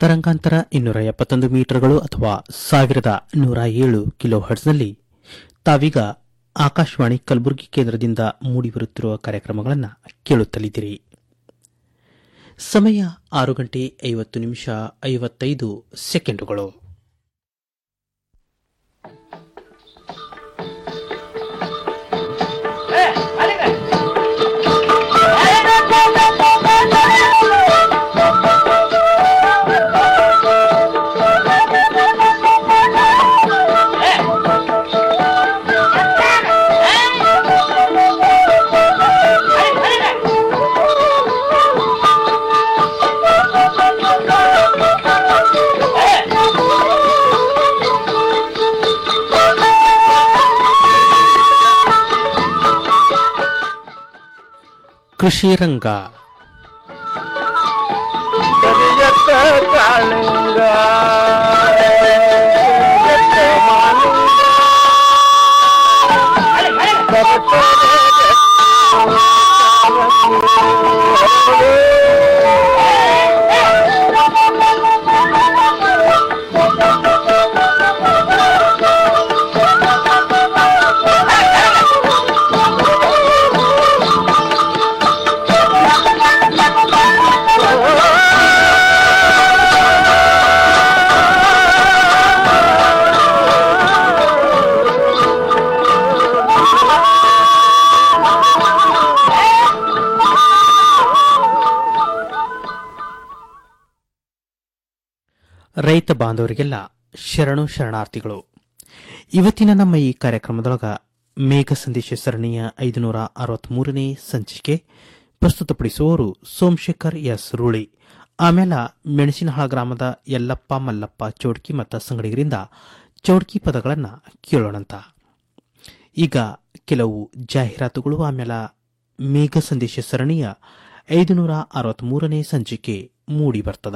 ತರಂಗಾಂತರ ಇನ್ನೂರ ಎಪ್ಪತ್ತೊಂದು ಮೀಟರ್ಗಳು ಅಥವಾ ಸಾವಿರದ ನೂರ ಏಳು ಕಿಲೋ ಹರ್ಟ್ಸ್ನಲ್ಲಿ ತಾವೀಗ ಆಕಾಶವಾಣಿ ಕಲಬುರಗಿ ಕೇಂದ್ರದಿಂದ ಮೂಡಿಬರುತ್ತಿರುವ ಕಾರ್ಯಕ್ರಮಗಳನ್ನು ಕೇಳುತ್ತಲಿದ್ದೀರಿ ಸಮಯ ಆರು ಗಂಟೆ ಐವತ್ತು ನಿಮಿಷ ಐವತ್ತೈದು ಸೆಕೆಂಡುಗಳು ಕೃಷಿ ರಂಗ ಕರಿಯತ್ತ ಕಾಳಿಂಗ ಕರಿಯತ್ತ ಮಾಲಿಂಗ ರೈತ ಬಾಂಧವರಿಗೆಲ್ಲ ಶರಣು ಶರಣಾರ್ಥಿಗಳು ಇವತ್ತಿನ ನಮ್ಮ ಈ ಕಾರ್ಯಕ್ರಮದೊಳಗ ಮೇಘ ಸಂದೇಶ ಸರಣಿಯ ಐದುನೂರ ಅರವತ್ಮೂರನೇ ಸಂಚಿಕೆ ಪ್ರಸ್ತುತಪಡಿಸುವವರು ಸೋಮಶೇಖರ್ ಎಸ್ ರೂಳಿ ಆಮೇಲೆ ಮೆಣಸಿನಹಾಳ ಗ್ರಾಮದ ಯಲ್ಲಪ್ಪ ಮಲ್ಲಪ್ಪ ಚೌಡ್ಕಿ ಮತ್ತು ಸಂಗಡಿಗರಿಂದ ಚೌಡ್ಕಿ ಪದಗಳನ್ನು ಕೇಳೋಣಂತ ಈಗ ಕೆಲವು ಜಾಹೀರಾತುಗಳು ಆಮೇಲೆ ಮೇಘ ಸಂದೇಶ ಸರಣಿಯ ಐದುನೂರ ಅರವತ್ಮೂರನೇ ಸಂಚಿಕೆ ಮೂಡಿ ಬರ್ತದ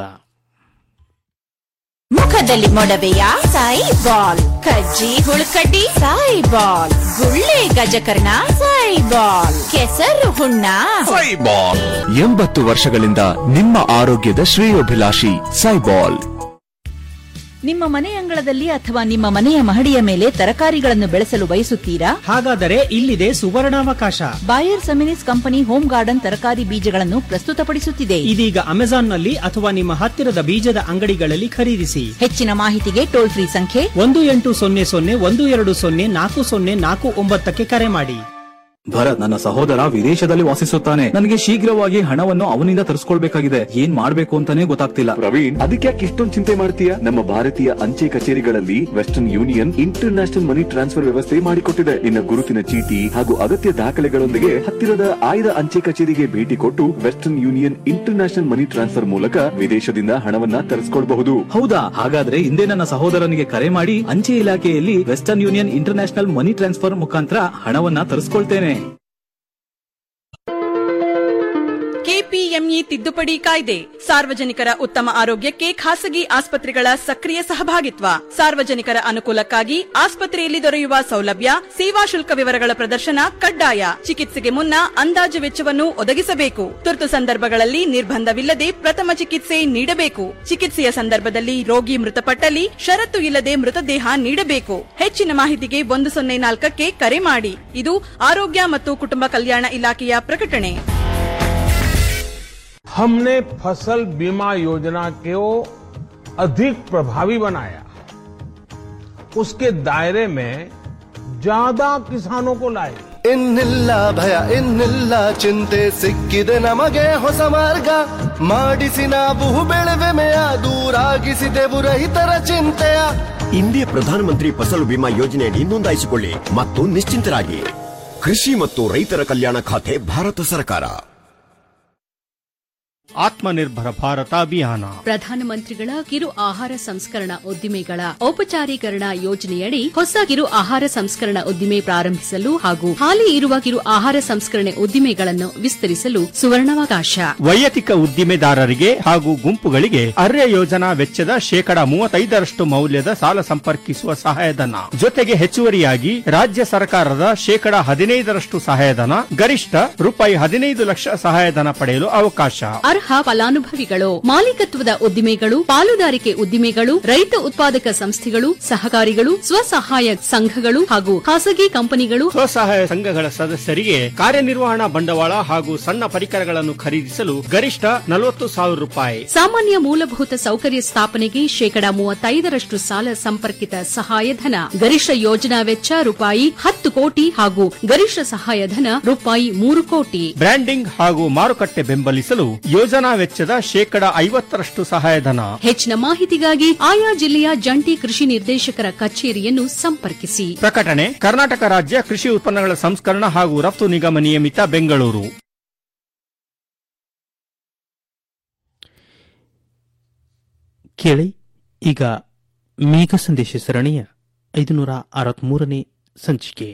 ಮುಖದಲ್ಲಿ ಮೊಡವೆಯ ಸಾಯಿ ಬಾಲ್ ಕಜ್ಜಿ ಹುಳುಕಡ್ಡಿ ಸಾಯಿ ಬಾಲ್ ಗುಳ್ಳೆ ಗಜಕರ್ಣ ಸಾಯಿ ಬಾಲ್ ಕೆಸರು ಹುಣ್ಣ ಸೈಬಾಲ್ ಎಂಬತ್ತು ವರ್ಷಗಳಿಂದ ನಿಮ್ಮ ಆರೋಗ್ಯದ ಶ್ರೇಯೋಭಿಲಾಷಿ ಸೈಬಾಲ್ ನಿಮ್ಮ ಮನೆ ಅಂಗಳದಲ್ಲಿ ಅಥವಾ ನಿಮ್ಮ ಮನೆಯ ಮಹಡಿಯ ಮೇಲೆ ತರಕಾರಿಗಳನ್ನು ಬೆಳೆಸಲು ಬಯಸುತ್ತೀರಾ ಹಾಗಾದರೆ ಇಲ್ಲಿದೆ ಸುವರ್ಣಾವಕಾಶ Bayer Seminis company home garden ತರಕಾರಿ ಬೀಜಗಳನ್ನು ಪ್ರಸ್ತುತಪಡಿಸುತ್ತಿದೆ ಇದೀಗ ಅಮೆಜಾನ್ನಲ್ಲಿ ಅಥವಾ ನಿಮ್ಮ ಹತ್ತಿರದ ಬೀಜದ ಅಂಗಡಿಗಳಲ್ಲಿ ಖರೀದಿಸಿ ಹೆಚ್ಚಿನ ಮಾಹಿತಿಗೆ ಟೋಲ್ ಫ್ರೀ ಸಂಖ್ಯೆ ಒಂದು ಎಂಟು ಸೊನ್ನೆ ಸೊನ್ನೆ ಒಂದು ಎರಡು ಸೊನ್ನೆ ನಾಲ್ಕು ಸೊನ್ನೆ ನಾಲ್ಕು ಒಂಬತ್ತಕ್ಕೆ ಕರೆ ಮಾಡಿ ಭರತ್ ನನ್ನ ಸಹೋದರ ವಿದೇಶದಲ್ಲಿ ವಾಸಿಸುತ್ತಾನೆ ನನಗೆ ಶೀಘ್ರವಾಗಿ ಹಣವನ್ನು ಅವನಿಂದ ತರಿಸ್ಕೊಳ್ಬೇಕಾಗಿದೆ ಏನ್ ಮಾಡ್ಬೇಕು ಅಂತಾನೆ ಗೊತ್ತಾಗ್ತಿಲ್ಲ ಪ್ರವೀಣ್ ಅದಕ್ಕೆ ಯಾಕೆ ಇಷ್ಟೊಂದು ಚಿಂತೆ ಮಾಡ್ತೀಯ ನಮ್ಮ ಭಾರತೀಯ ಅಂಚೆ ಕಚೇರಿಗಳಲ್ಲಿ Western Union international money transfer ವ್ಯವಸ್ಥೆ ಮಾಡಿಕೊಟ್ಟಿದೆ ನಿನ್ನ ಗುರುತಿನ ಚೀಟಿ ಹಾಗೂ ಅಗತ್ಯ ದಾಖಲೆಗಳೊಂದಿಗೆ ಹತ್ತಿರದ ಆಯ್ದ ಅಂಚೆ ಕಚೇರಿಗೆ ಭೇಟಿ ಕೊಟ್ಟು Western Union international money transfer ಮೂಲಕ ವಿದೇಶದಿಂದ ಹಣವನ್ನ ತರಿಸ್ಕೊಳ್ಬಹುದು ಹೌದಾ ಹಾಗಾದ್ರೆ ಹಿಂದೆ ನನ್ನ ಸಹೋದರನಿಗೆ ಕರೆ ಮಾಡಿ ಅಂಚೆ ಇಲಾಖೆಯಲ್ಲಿ Western Union international money transfer ಮುಖಾಂತರ ಹಣವನ್ನ ತರಿಸ್ಕೊಳ್ತೇನೆ ಕೆಪಿಎಂಇ ತಿದ್ದುಪಡಿ ಕಾಯ್ದೆ ಸಾರ್ವಜನಿಕರ ಉತ್ತಮ ಆರೋಗ್ಯಕ್ಕೆ ಖಾಸಗಿ ಆಸ್ಪತ್ರೆಗಳ ಸಕ್ರಿಯ ಸಹಭಾಗಿತ್ವ ಸಾರ್ವಜನಿಕರ ಅನುಕೂಲಕ್ಕಾಗಿ ಆಸ್ಪತ್ರೆಯಲ್ಲಿ ದೊರೆಯುವ ಸೌಲಭ್ಯ ಸೇವಾ ಶುಲ್ಕ ವಿವರಗಳ ಪ್ರದರ್ಶನ ಕಡ್ಡಾಯ ಚಿಕಿತ್ಸೆಗೆ ಮುನ್ನ ಅಂದಾಜು ವೆಚ್ಚವನ್ನು ಒದಗಿಸಬೇಕು ತುರ್ತು ಸಂದರ್ಭಗಳಲ್ಲಿ ನಿರ್ಬಂಧವಿಲ್ಲದೆ ಪ್ರಥಮ ಚಿಕಿತ್ಸೆ ನೀಡಬೇಕು ಚಿಕಿತ್ಸೆಯ ಸಂದರ್ಭದಲ್ಲಿ ರೋಗಿ ಮೃತಪಟ್ಟಲ್ಲಿ ಷರತ್ತು ಇಲ್ಲದೆ ಮೃತದೇಹ ನೀಡಬೇಕು ಹೆಚ್ಚಿನ ಮಾಹಿತಿಗೆ ಒಂದು ಸೊನ್ನೆ ನಾಲ್ಕಕ್ಕೆ ಕರೆ ಮಾಡಿ ಇದು ಆರೋಗ್ಯ ಮತ್ತು ಕುಟುಂಬ ಕಲ್ಯಾಣ ಇಲಾಖೆಯ ಪ್ರಕಟಣೆ हमने फसल बीमा योजना को अधिक प्रभावी बनाया उसके दायरे में ज्यादा किसानों को लाए ಇನ್ನಿಲ್ಲ ಭಯ ಇನ್ನಿಲ್ಲ ಚಿಂತೆ ಸಿಕ್ಕಿದೆ ನಮಗೆ ಹೊಸ ಮಾರ್ಗ ಮಾಡಿಸಿ ನಾವು ಬೆಳೆವೆಮೆಯ ದೂರಾಗಿಸಿದೆವು ರೈತರ ಚಿಂತೆಯ ಇಂದೇ ಪ್ರಧಾನಮಂತ್ರಿ ಫಸಲು ಬಿಮಾ ಯೋಜನೆಯಡಿ ನೋಂದಾಯಿಸಿಕೊಳ್ಳಿ ಮತ್ತು ನಿಶ್ಚಿಂತರಾಗಿ ಕೃಷಿ ಮತ್ತು ರೈತರ ಕಲ್ಯಾಣ ಖಾತೆ ಭಾರತ ಸರ್ಕಾರ ಆತ್ಮನಿರ್ಭರ ಭಾರತ ಅಭಿಯಾನ ಪ್ರಧಾನಮಂತ್ರಿಗಳ ಕಿರು ಆಹಾರ ಸಂಸ್ಕರಣಾ ಉದ್ದಿಮೆಗಳ ಔಪಚಾರೀಕರಣ ಯೋಜನೆಯಡಿ ಹೊಸ ಕಿರು ಆಹಾರ ಸಂಸ್ಕರಣಾ ಉದ್ದಿಮೆ ಪ್ರಾರಂಭಿಸಲು ಹಾಗೂ ಹಾಲಿ ಇರುವ ಕಿರು ಆಹಾರ ಸಂಸ್ಕರಣೆ ಉದ್ದಿಮೆಗಳನ್ನು ವಿಸ್ತರಿಸಲು ಸುವರ್ಣಾವಕಾಶ ವೈಯಕ್ತಿಕ ಉದ್ದಿಮೆದಾರರಿಗೆ ಹಾಗೂ ಗುಂಪುಗಳಿಗೆ ಅರ್ಯ ಯೋಜನಾ ವೆಚ್ಚದ ಶೇಕಡ ಮೂವತ್ತೈದರಷ್ಟು ಮೌಲ್ಯದ ಸಾಲ ಸಂಪರ್ಕಿಸುವ ಸಹಾಯಧನ ಜೊತೆಗೆ ಹೆಚ್ಚುವರಿಯಾಗಿ ರಾಜ್ಯ ಸರ್ಕಾರದ ಶೇಕಡ ಹದಿನೈದರಷ್ಟು ಸಹಾಯಧನ ಗರಿಷ್ಠ ರೂಪಾಯಿ ಹದಿನೈದು ಲಕ್ಷ ಸಹಾಯಧನ ಪಡೆಯಲು ಅವಕಾಶ ಅರ್ಹ ಫಲಾನುಭವಿಗಳು ಮಾಲೀಕತ್ವದ ಉದ್ದಿಮೆಗಳು ಪಾಲುದಾರಿಕೆ ಉದ್ದಿಮೆಗಳು ರೈತ ಉತ್ಪಾದಕ ಸಂಸ್ಥೆಗಳು ಸಹಕಾರಿಗಳು ಸ್ವಸಹಾಯ ಸಂಘಗಳು ಹಾಗೂ ಖಾಸಗಿ ಕಂಪನಿಗಳು ಸ್ವಸಹಾಯ ಸಂಘಗಳ ಸದಸ್ಯರಿಗೆ ಕಾರ್ಯನಿರ್ವಹಣಾ ಬಂಡವಾಳ ಹಾಗೂ ಸಣ್ಣ ಪರಿಕರಗಳನ್ನು ಖರೀದಿಸಲು ಗರಿಷ್ಠ ನಲವತ್ತು ಸಾವಿರ ರೂಪಾಯಿ ಸಾಮಾನ್ಯ ಮೂಲಭೂತ ಸೌಕರ್ಯ ಸ್ಥಾಪನೆಗೆ ಶೇಕಡಾ ಮೂವತ್ತೈದರಷ್ಟು ಸಾಲ ಸಂಪರ್ಕಿತ ಸಹಾಯಧನ ಗರಿಷ್ಠ ಯೋಜನಾ ವೆಚ್ಚ ರೂಪಾಯಿ ಹತ್ತು ಕೋಟಿ ಹಾಗೂ ಗರಿಷ್ಠ ಸಹಾಯಧನ ರೂಪಾಯಿ ಮೂರು ಕೋಟಿ ಬ್ರ್ಯಾಂಡಿಂಗ್ ಹಾಗೂ ಮಾರುಕಟ್ಟೆ ಬೆಂಬಲಿಸಲು ಯೋಜನಾ ವೆಚ್ಚದ ಶೇಕಡ ಐವತ್ತರಷ್ಟು ಸಹಾಯಧನ ಹೆಚ್ಚಿನ ಮಾಹಿತಿಗಾಗಿ ಆಯಾ ಜಿಲ್ಲೆಯ ಜಂಟಿ ಕೃಷಿ ನಿರ್ದೇಶಕರ ಕಚೇರಿಯನ್ನು ಸಂಪರ್ಕಿಸಿ ಪ್ರಕಟಣೆ ಕರ್ನಾಟಕ ರಾಜ್ಯ ಕೃಷಿ ಉತ್ಪನ್ನಗಳ ಸಂಸ್ಕರಣ ಹಾಗೂ ರಫ್ತು ನಿಗಮ ನಿಯಮಿತ ಬೆಂಗಳೂರು ಕೇಳಿ ಈಗ ಮೇಘ ಸಂದೇಶ ಸರಣಿಯ ಐದುನೂರ ಅರವತ್ಮೂರನೇ ಸಂಚಿಕೆ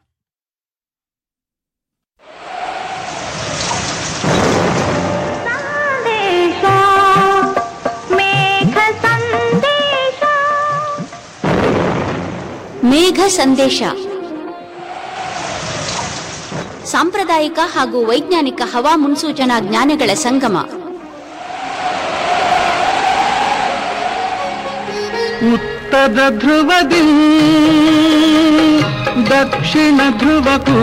ಮೇಘ ಸಂದೇಶ ಸಾಂಪ್ರದಾಯಿಕ ಹಾಗೂ ವೈಜ್ಞಾನಿಕ ಹವಾ ಮುನ್ಸೂಚನಾ ಜ್ಞಾನಗಳ ಸಂಗಮ ಉತ್ತರ ಧ್ರುವದಿ ದಕ್ಷಿಣ ಧ್ರುವಕ್ಕೂ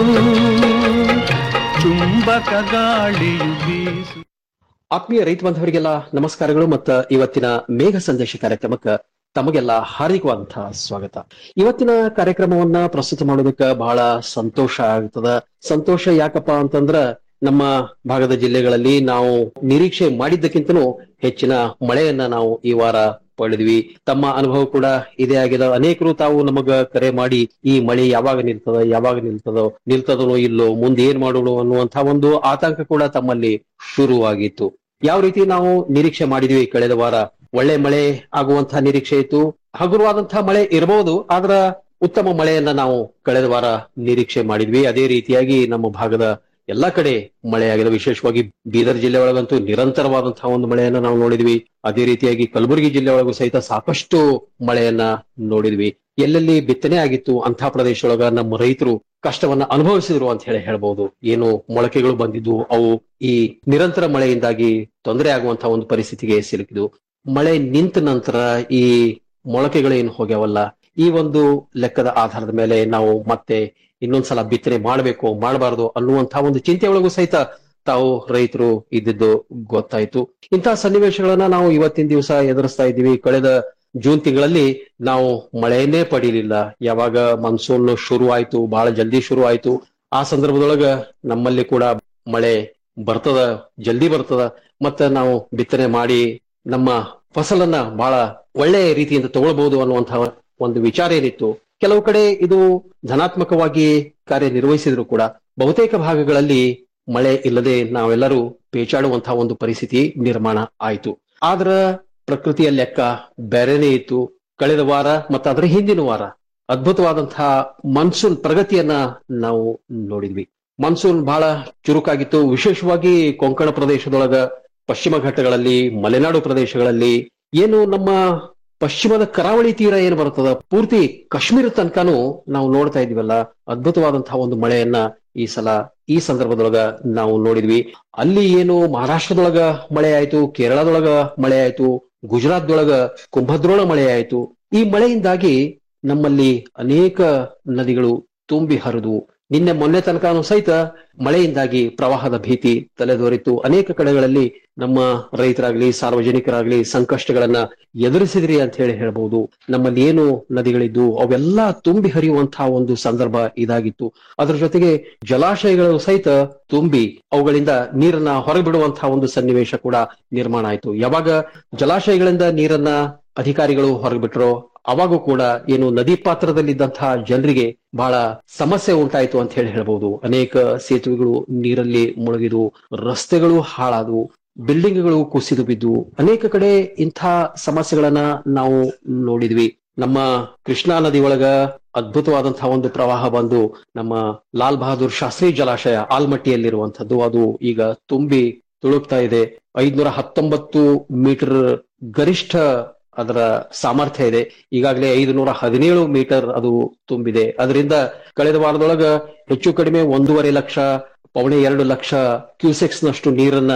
ಚುಂಬಕ ಗಾಳಿಯು ಬೀಸು ಆತ್ಮೀಯ ರೈತ ಬಾಂಧವರಿಗೆಲ್ಲ ನಮಸ್ಕಾರಗಳು ಮತ್ತು ಇವತ್ತಿನ ಮೇಘ ಸಂದೇಶ ಕಾರ್ಯಕ್ರಮಕ್ಕೆ ತಮಗೆಲ್ಲ ಹಾರ್ದಿಕವಾದಂತಹ ಸ್ವಾಗತ ಇವತ್ತಿನ ಕಾರ್ಯಕ್ರಮವನ್ನ ಪ್ರಸ್ತುತ ಮಾಡೋದಕ್ಕೆ ಬಹಳ ಸಂತೋಷ ಆಗ್ತದ ಸಂತೋಷ ಯಾಕಪ್ಪ ಅಂತಂದ್ರ ನಮ್ಮ ಭಾಗದ ಜಿಲ್ಲೆಗಳಲ್ಲಿ ನಾವು ನಿರೀಕ್ಷೆ ಮಾಡಿದ್ದಕ್ಕಿಂತನೂ ಹೆಚ್ಚಿನ ಮಳೆಯನ್ನ ನಾವು ಈ ವಾರ ಪಡೆದ್ವಿ ತಮ್ಮ ಅನುಭವ ಕೂಡ ಇದೇ ಆಗಿದೆ ಅನೇಕರು ತಾವು ನಮಗ ಕರೆ ಮಾಡಿ ಈ ಮಳೆ ಯಾವಾಗ ನಿಲ್ತದ ಯಾವಾಗ ನಿಲ್ತದೋ ನಿಲ್ತದನೋ ಇಲ್ಲೋ ಮುಂದೆ ಏನ್ ಮಾಡೋಣ ಅನ್ನುವಂತಹ ಒಂದು ಆತಂಕ ಕೂಡ ತಮ್ಮಲ್ಲಿ ಶುರುವಾಗಿತ್ತು ಯಾವ ರೀತಿ ನಾವು ನಿರೀಕ್ಷೆ ಮಾಡಿದ್ವಿ ಕಳೆದ ವಾರ ಒಳ್ಳೆ ಮಳೆ ಆಗುವಂತಹ ನಿರೀಕ್ಷೆ ಇತ್ತು ಹಗುರವಾದಂತಹ ಮಳೆ ಇರಬಹುದು ಆದ್ರ ಉತ್ತಮ ಮಳೆಯನ್ನ ನಾವು ಕಳೆದ ವಾರ ನಿರೀಕ್ಷೆ ಮಾಡಿದ್ವಿ ಅದೇ ರೀತಿಯಾಗಿ ನಮ್ಮ ಭಾಗದ ಎಲ್ಲಾ ಕಡೆ ಮಳೆಯಾಗಿದೆ ವಿಶೇಷವಾಗಿ ಬೀದರ್ ಜಿಲ್ಲೆ ಒಳಗಂತೂ ನಿರಂತರವಾದಂತಹ ಒಂದು ಮಳೆಯನ್ನ ನಾವು ನೋಡಿದ್ವಿ ಅದೇ ರೀತಿಯಾಗಿ ಕಲಬುರಗಿ ಜಿಲ್ಲೆ ಒಳಗೂ ಸಹಿತ ಸಾಕಷ್ಟು ಮಳೆಯನ್ನ ನೋಡಿದ್ವಿ ಎಲ್ಲೆಲ್ಲಿ ಬಿತ್ತನೆ ಆಗಿತ್ತು ಅಂತಹ ಪ್ರದೇಶದೊಳಗ ನಮ್ಮ ರೈತರು ಕಷ್ಟವನ್ನ ಅನುಭವಿಸಿದ್ರು ಅಂತ ಹೇಳಿ ಹೇಳ್ಬಹುದು ಏನು ಮೊಳಕೆಗಳು ಬಂದಿದ್ದು ಅವು ಈ ನಿರಂತರ ಮಳೆಯಿಂದಾಗಿ ತೊಂದರೆ ಆಗುವಂತಹ ಒಂದು ಪರಿಸ್ಥಿತಿಗೆ ಸಿಲುಕಿದ್ವು ಮಳೆ ನಿಂತ ನಂತರ ಈ ಮೊಳಕೆಗಳೇನು ಹೋಗ್ಯಾವಲ್ಲ ಈ ಒಂದು ಲೆಕ್ಕದ ಆಧಾರದ ಮೇಲೆ ನಾವು ಮತ್ತೆ ಇನ್ನೊಂದ್ಸಲ ಬಿತ್ತನೆ ಮಾಡಬೇಕು ಮಾಡಬಾರದು ಅನ್ನುವಂತಹ ಒಂದು ಚಿಂತೆ ಒಳಗೂ ಸಹಿತ ತಾವು ರೈತರು ಇದ್ದಿದ್ದು ಗೊತ್ತಾಯ್ತು ಇಂತಹ ಸನ್ನಿವೇಶಗಳನ್ನ ನಾವು ಇವತ್ತಿನ ದಿವಸ ಎದುರಿಸ್ತಾ ಇದ್ದೀವಿ ಕಳೆದ ಜೂನ್ ತಿಂಗಳಲ್ಲಿ ನಾವು ಮಳೆಯನ್ನೇ ಪಡೀಲಿಲ್ಲ ಯಾವಾಗ ಮಾನ್ಸೂನ್ ಶುರು ಆಯ್ತು ಬಹಳ ಜಲ್ದಿ ಶುರು ಆಯ್ತು ಆ ಸಂದರ್ಭದೊಳಗ ನಮ್ಮಲ್ಲಿ ಕೂಡ ಮಳೆ ಬರ್ತದ ಜಲ್ದಿ ಬರ್ತದ ಮತ್ತ ನಾವು ಬಿತ್ತನೆ ಮಾಡಿ ನಮ್ಮ ಫಸಲನ್ನ ಬಹಳ ಒಳ್ಳೆ ರೀತಿಯಿಂದ ತಗೊಳ್ಬಹುದು ಅನ್ನುವಂತಹ ಒಂದು ವಿಚಾರ ಏನಿತ್ತು ಕೆಲವು ಕಡೆ ಇದು ಧನಾತ್ಮಕವಾಗಿ ಕಾರ್ಯನಿರ್ವಹಿಸಿದ್ರು ಕೂಡ ಬಹುತೇಕ ಭಾಗಗಳಲ್ಲಿ ಮಳೆ ಇಲ್ಲದೆ ನಾವೆಲ್ಲರೂ ಪೇಚಾಡುವಂತಹ ಒಂದು ಪರಿಸ್ಥಿತಿ ನಿರ್ಮಾಣ ಆಯ್ತು ಆದ್ರ ಪ್ರಕೃತಿಯ ಲೆಕ್ಕ ಬೇರೆನೇ ಇತ್ತು ಕಳೆದ ವಾರ ಮತ್ತು ಅದರ ಹಿಂದಿನ ವಾರ ಅದ್ಭುತವಾದಂತಹ ಮಾನ್ಸೂನ್ ಪ್ರಗತಿಯನ್ನ ನಾವು ನೋಡಿದ್ವಿ ಮಾನ್ಸೂನ್ ಬಹಳ ಚುರುಕಾಗಿತ್ತು ವಿಶೇಷವಾಗಿ ಕೊಂಕಣ ಪ್ರದೇಶದೊಳಗ ಪಶ್ಚಿಮ ಘಟ್ಟಗಳಲ್ಲಿ ಮಲೆನಾಡು ಪ್ರದೇಶಗಳಲ್ಲಿ ಏನು ನಮ್ಮ ಪಶ್ಚಿಮದ ಕರಾವಳಿ ತೀರ ಏನು ಬರ್ತದ ಪೂರ್ತಿ ಕಾಶ್ಮೀರ ತನಕನೂ ನಾವು ನೋಡ್ತಾ ಇದೀವಲ್ಲ ಅದ್ಭುತವಾದಂತಹ ಒಂದು ಮಳೆಯನ್ನ ಈ ಸಲ ಈ ಸಂದರ್ಭದೊಳಗ ನಾವು ನೋಡಿದ್ವಿ ಅಲ್ಲಿ ಏನು ಮಹಾರಾಷ್ಟ್ರದೊಳಗ ಮಳೆ ಆಯ್ತು ಕೇರಳದೊಳಗ ಮಳೆ ಆಯ್ತು ಗುಜರಾತ್ದೊಳಗ ಕುಂಭದ್ರೋಳ ಮಳೆ ಆಯ್ತು ಈ ಮಳೆಯಿಂದಾಗಿ ನಮ್ಮಲ್ಲಿ ಅನೇಕ ನದಿಗಳು ತುಂಬಿ ಹರಿದು ನಿನ್ನೆ ಮೊನ್ನೆ ತನಕನೂ ಸಹಿತ ಮಳೆಯಿಂದಾಗಿ ಪ್ರವಾಹದ ಭೀತಿ ತಲೆದೋರಿತ್ತು ಅನೇಕ ಕಡೆಗಳಲ್ಲಿ ನಮ್ಮ ರೈತರಾಗ್ಲಿ ಸಾರ್ವಜನಿಕರಾಗ್ಲಿ ಸಂಕಷ್ಟಗಳನ್ನ ಎದುರಿಸಿದ್ರಿ ಅಂತ ಹೇಳಿ ಹೇಳ್ಬಹುದು ನಮ್ಮಲ್ಲಿ ಏನು ನದಿಗಳಿದ್ದು ಅವೆಲ್ಲ ತುಂಬಿ ಹರಿಯುವಂತಹ ಒಂದು ಸಂದರ್ಭ ಇದಾಗಿತ್ತು ಅದ್ರ ಜೊತೆಗೆ ಜಲಾಶಯಗಳು ಸಹಿತ ತುಂಬಿ ಅವುಗಳಿಂದ ನೀರನ್ನ ಹೊರಬಿಡುವಂತಹ ಒಂದು ಸನ್ನಿವೇಶ ಕೂಡ ನಿರ್ಮಾಣ ಆಯ್ತು ಯಾವಾಗ ಜಲಾಶಯಗಳಿಂದ ನೀರನ್ನ ಅಧಿಕಾರಿಗಳು ಹೊರಬಿಟ್ರೋ ಅವಾಗೂ ಕೂಡ ಏನು ನದಿ ಪಾತ್ರದಲ್ಲಿದ್ದಂತಹ ಜನರಿಗೆ ಬಹಳ ಸಮಸ್ಯೆ ಉಂಟಾಯ್ತು ಅಂತ ಹೇಳಿ ಹೇಳ್ಬಹುದು ಅನೇಕ ಸೇತುವೆಗಳು ನೀರಲ್ಲಿ ಮುಳುಗಿದು ರಸ್ತೆಗಳು ಹಾಳಾದವು ಬಿಲ್ಡಿಂಗ್ಗಳು ಕುಸಿದು ಬಿದ್ದು ಅನೇಕ ಕಡೆ ಇಂಥ ಸಮಸ್ಯೆಗಳನ್ನ ನಾವು ನೋಡಿದ್ವಿ ನಮ್ಮ ಕೃಷ್ಣಾ ನದಿ ಒಳಗ ಅದ್ಭುತವಾದಂತಹ ಒಂದು ಪ್ರವಾಹ ಬಂದು ನಮ್ಮ ಲಾಲ್ ಬಹದ್ದೂರ್ ಶಾಸ್ತ್ರಿ ಜಲಾಶಯ ಆಲ್ಮಟ್ಟಿಯಲ್ಲಿರುವಂತದ್ದು ಅದು ಈಗ ತುಂಬಿ ತುಳುಕ್ತಾ ಇದೆ ಐದ್ನೂರ ಹತ್ತೊಂಬತ್ತು ಮೀಟರ್ ಗರಿಷ್ಠ ಅದರ ಸಾಮರ್ಥ್ಯ ಇದೆ ಈಗಾಗಲೇ ಐದುನೂರ ಹದಿನೇಳು ಮೀಟರ್ ಅದು ತುಂಬಿದೆ ಅದರಿಂದ ಕಳೆದ ವಾರದೊಳಗ ಹೆಚ್ಚು ಕಡಿಮೆ ಒಂದೂವರೆ ಲಕ್ಷ ಪೌಣೆ ಎರಡು ಲಕ್ಷ ಕ್ಯೂಸೆಕ್ಸ್ ನಷ್ಟು ನೀರನ್ನ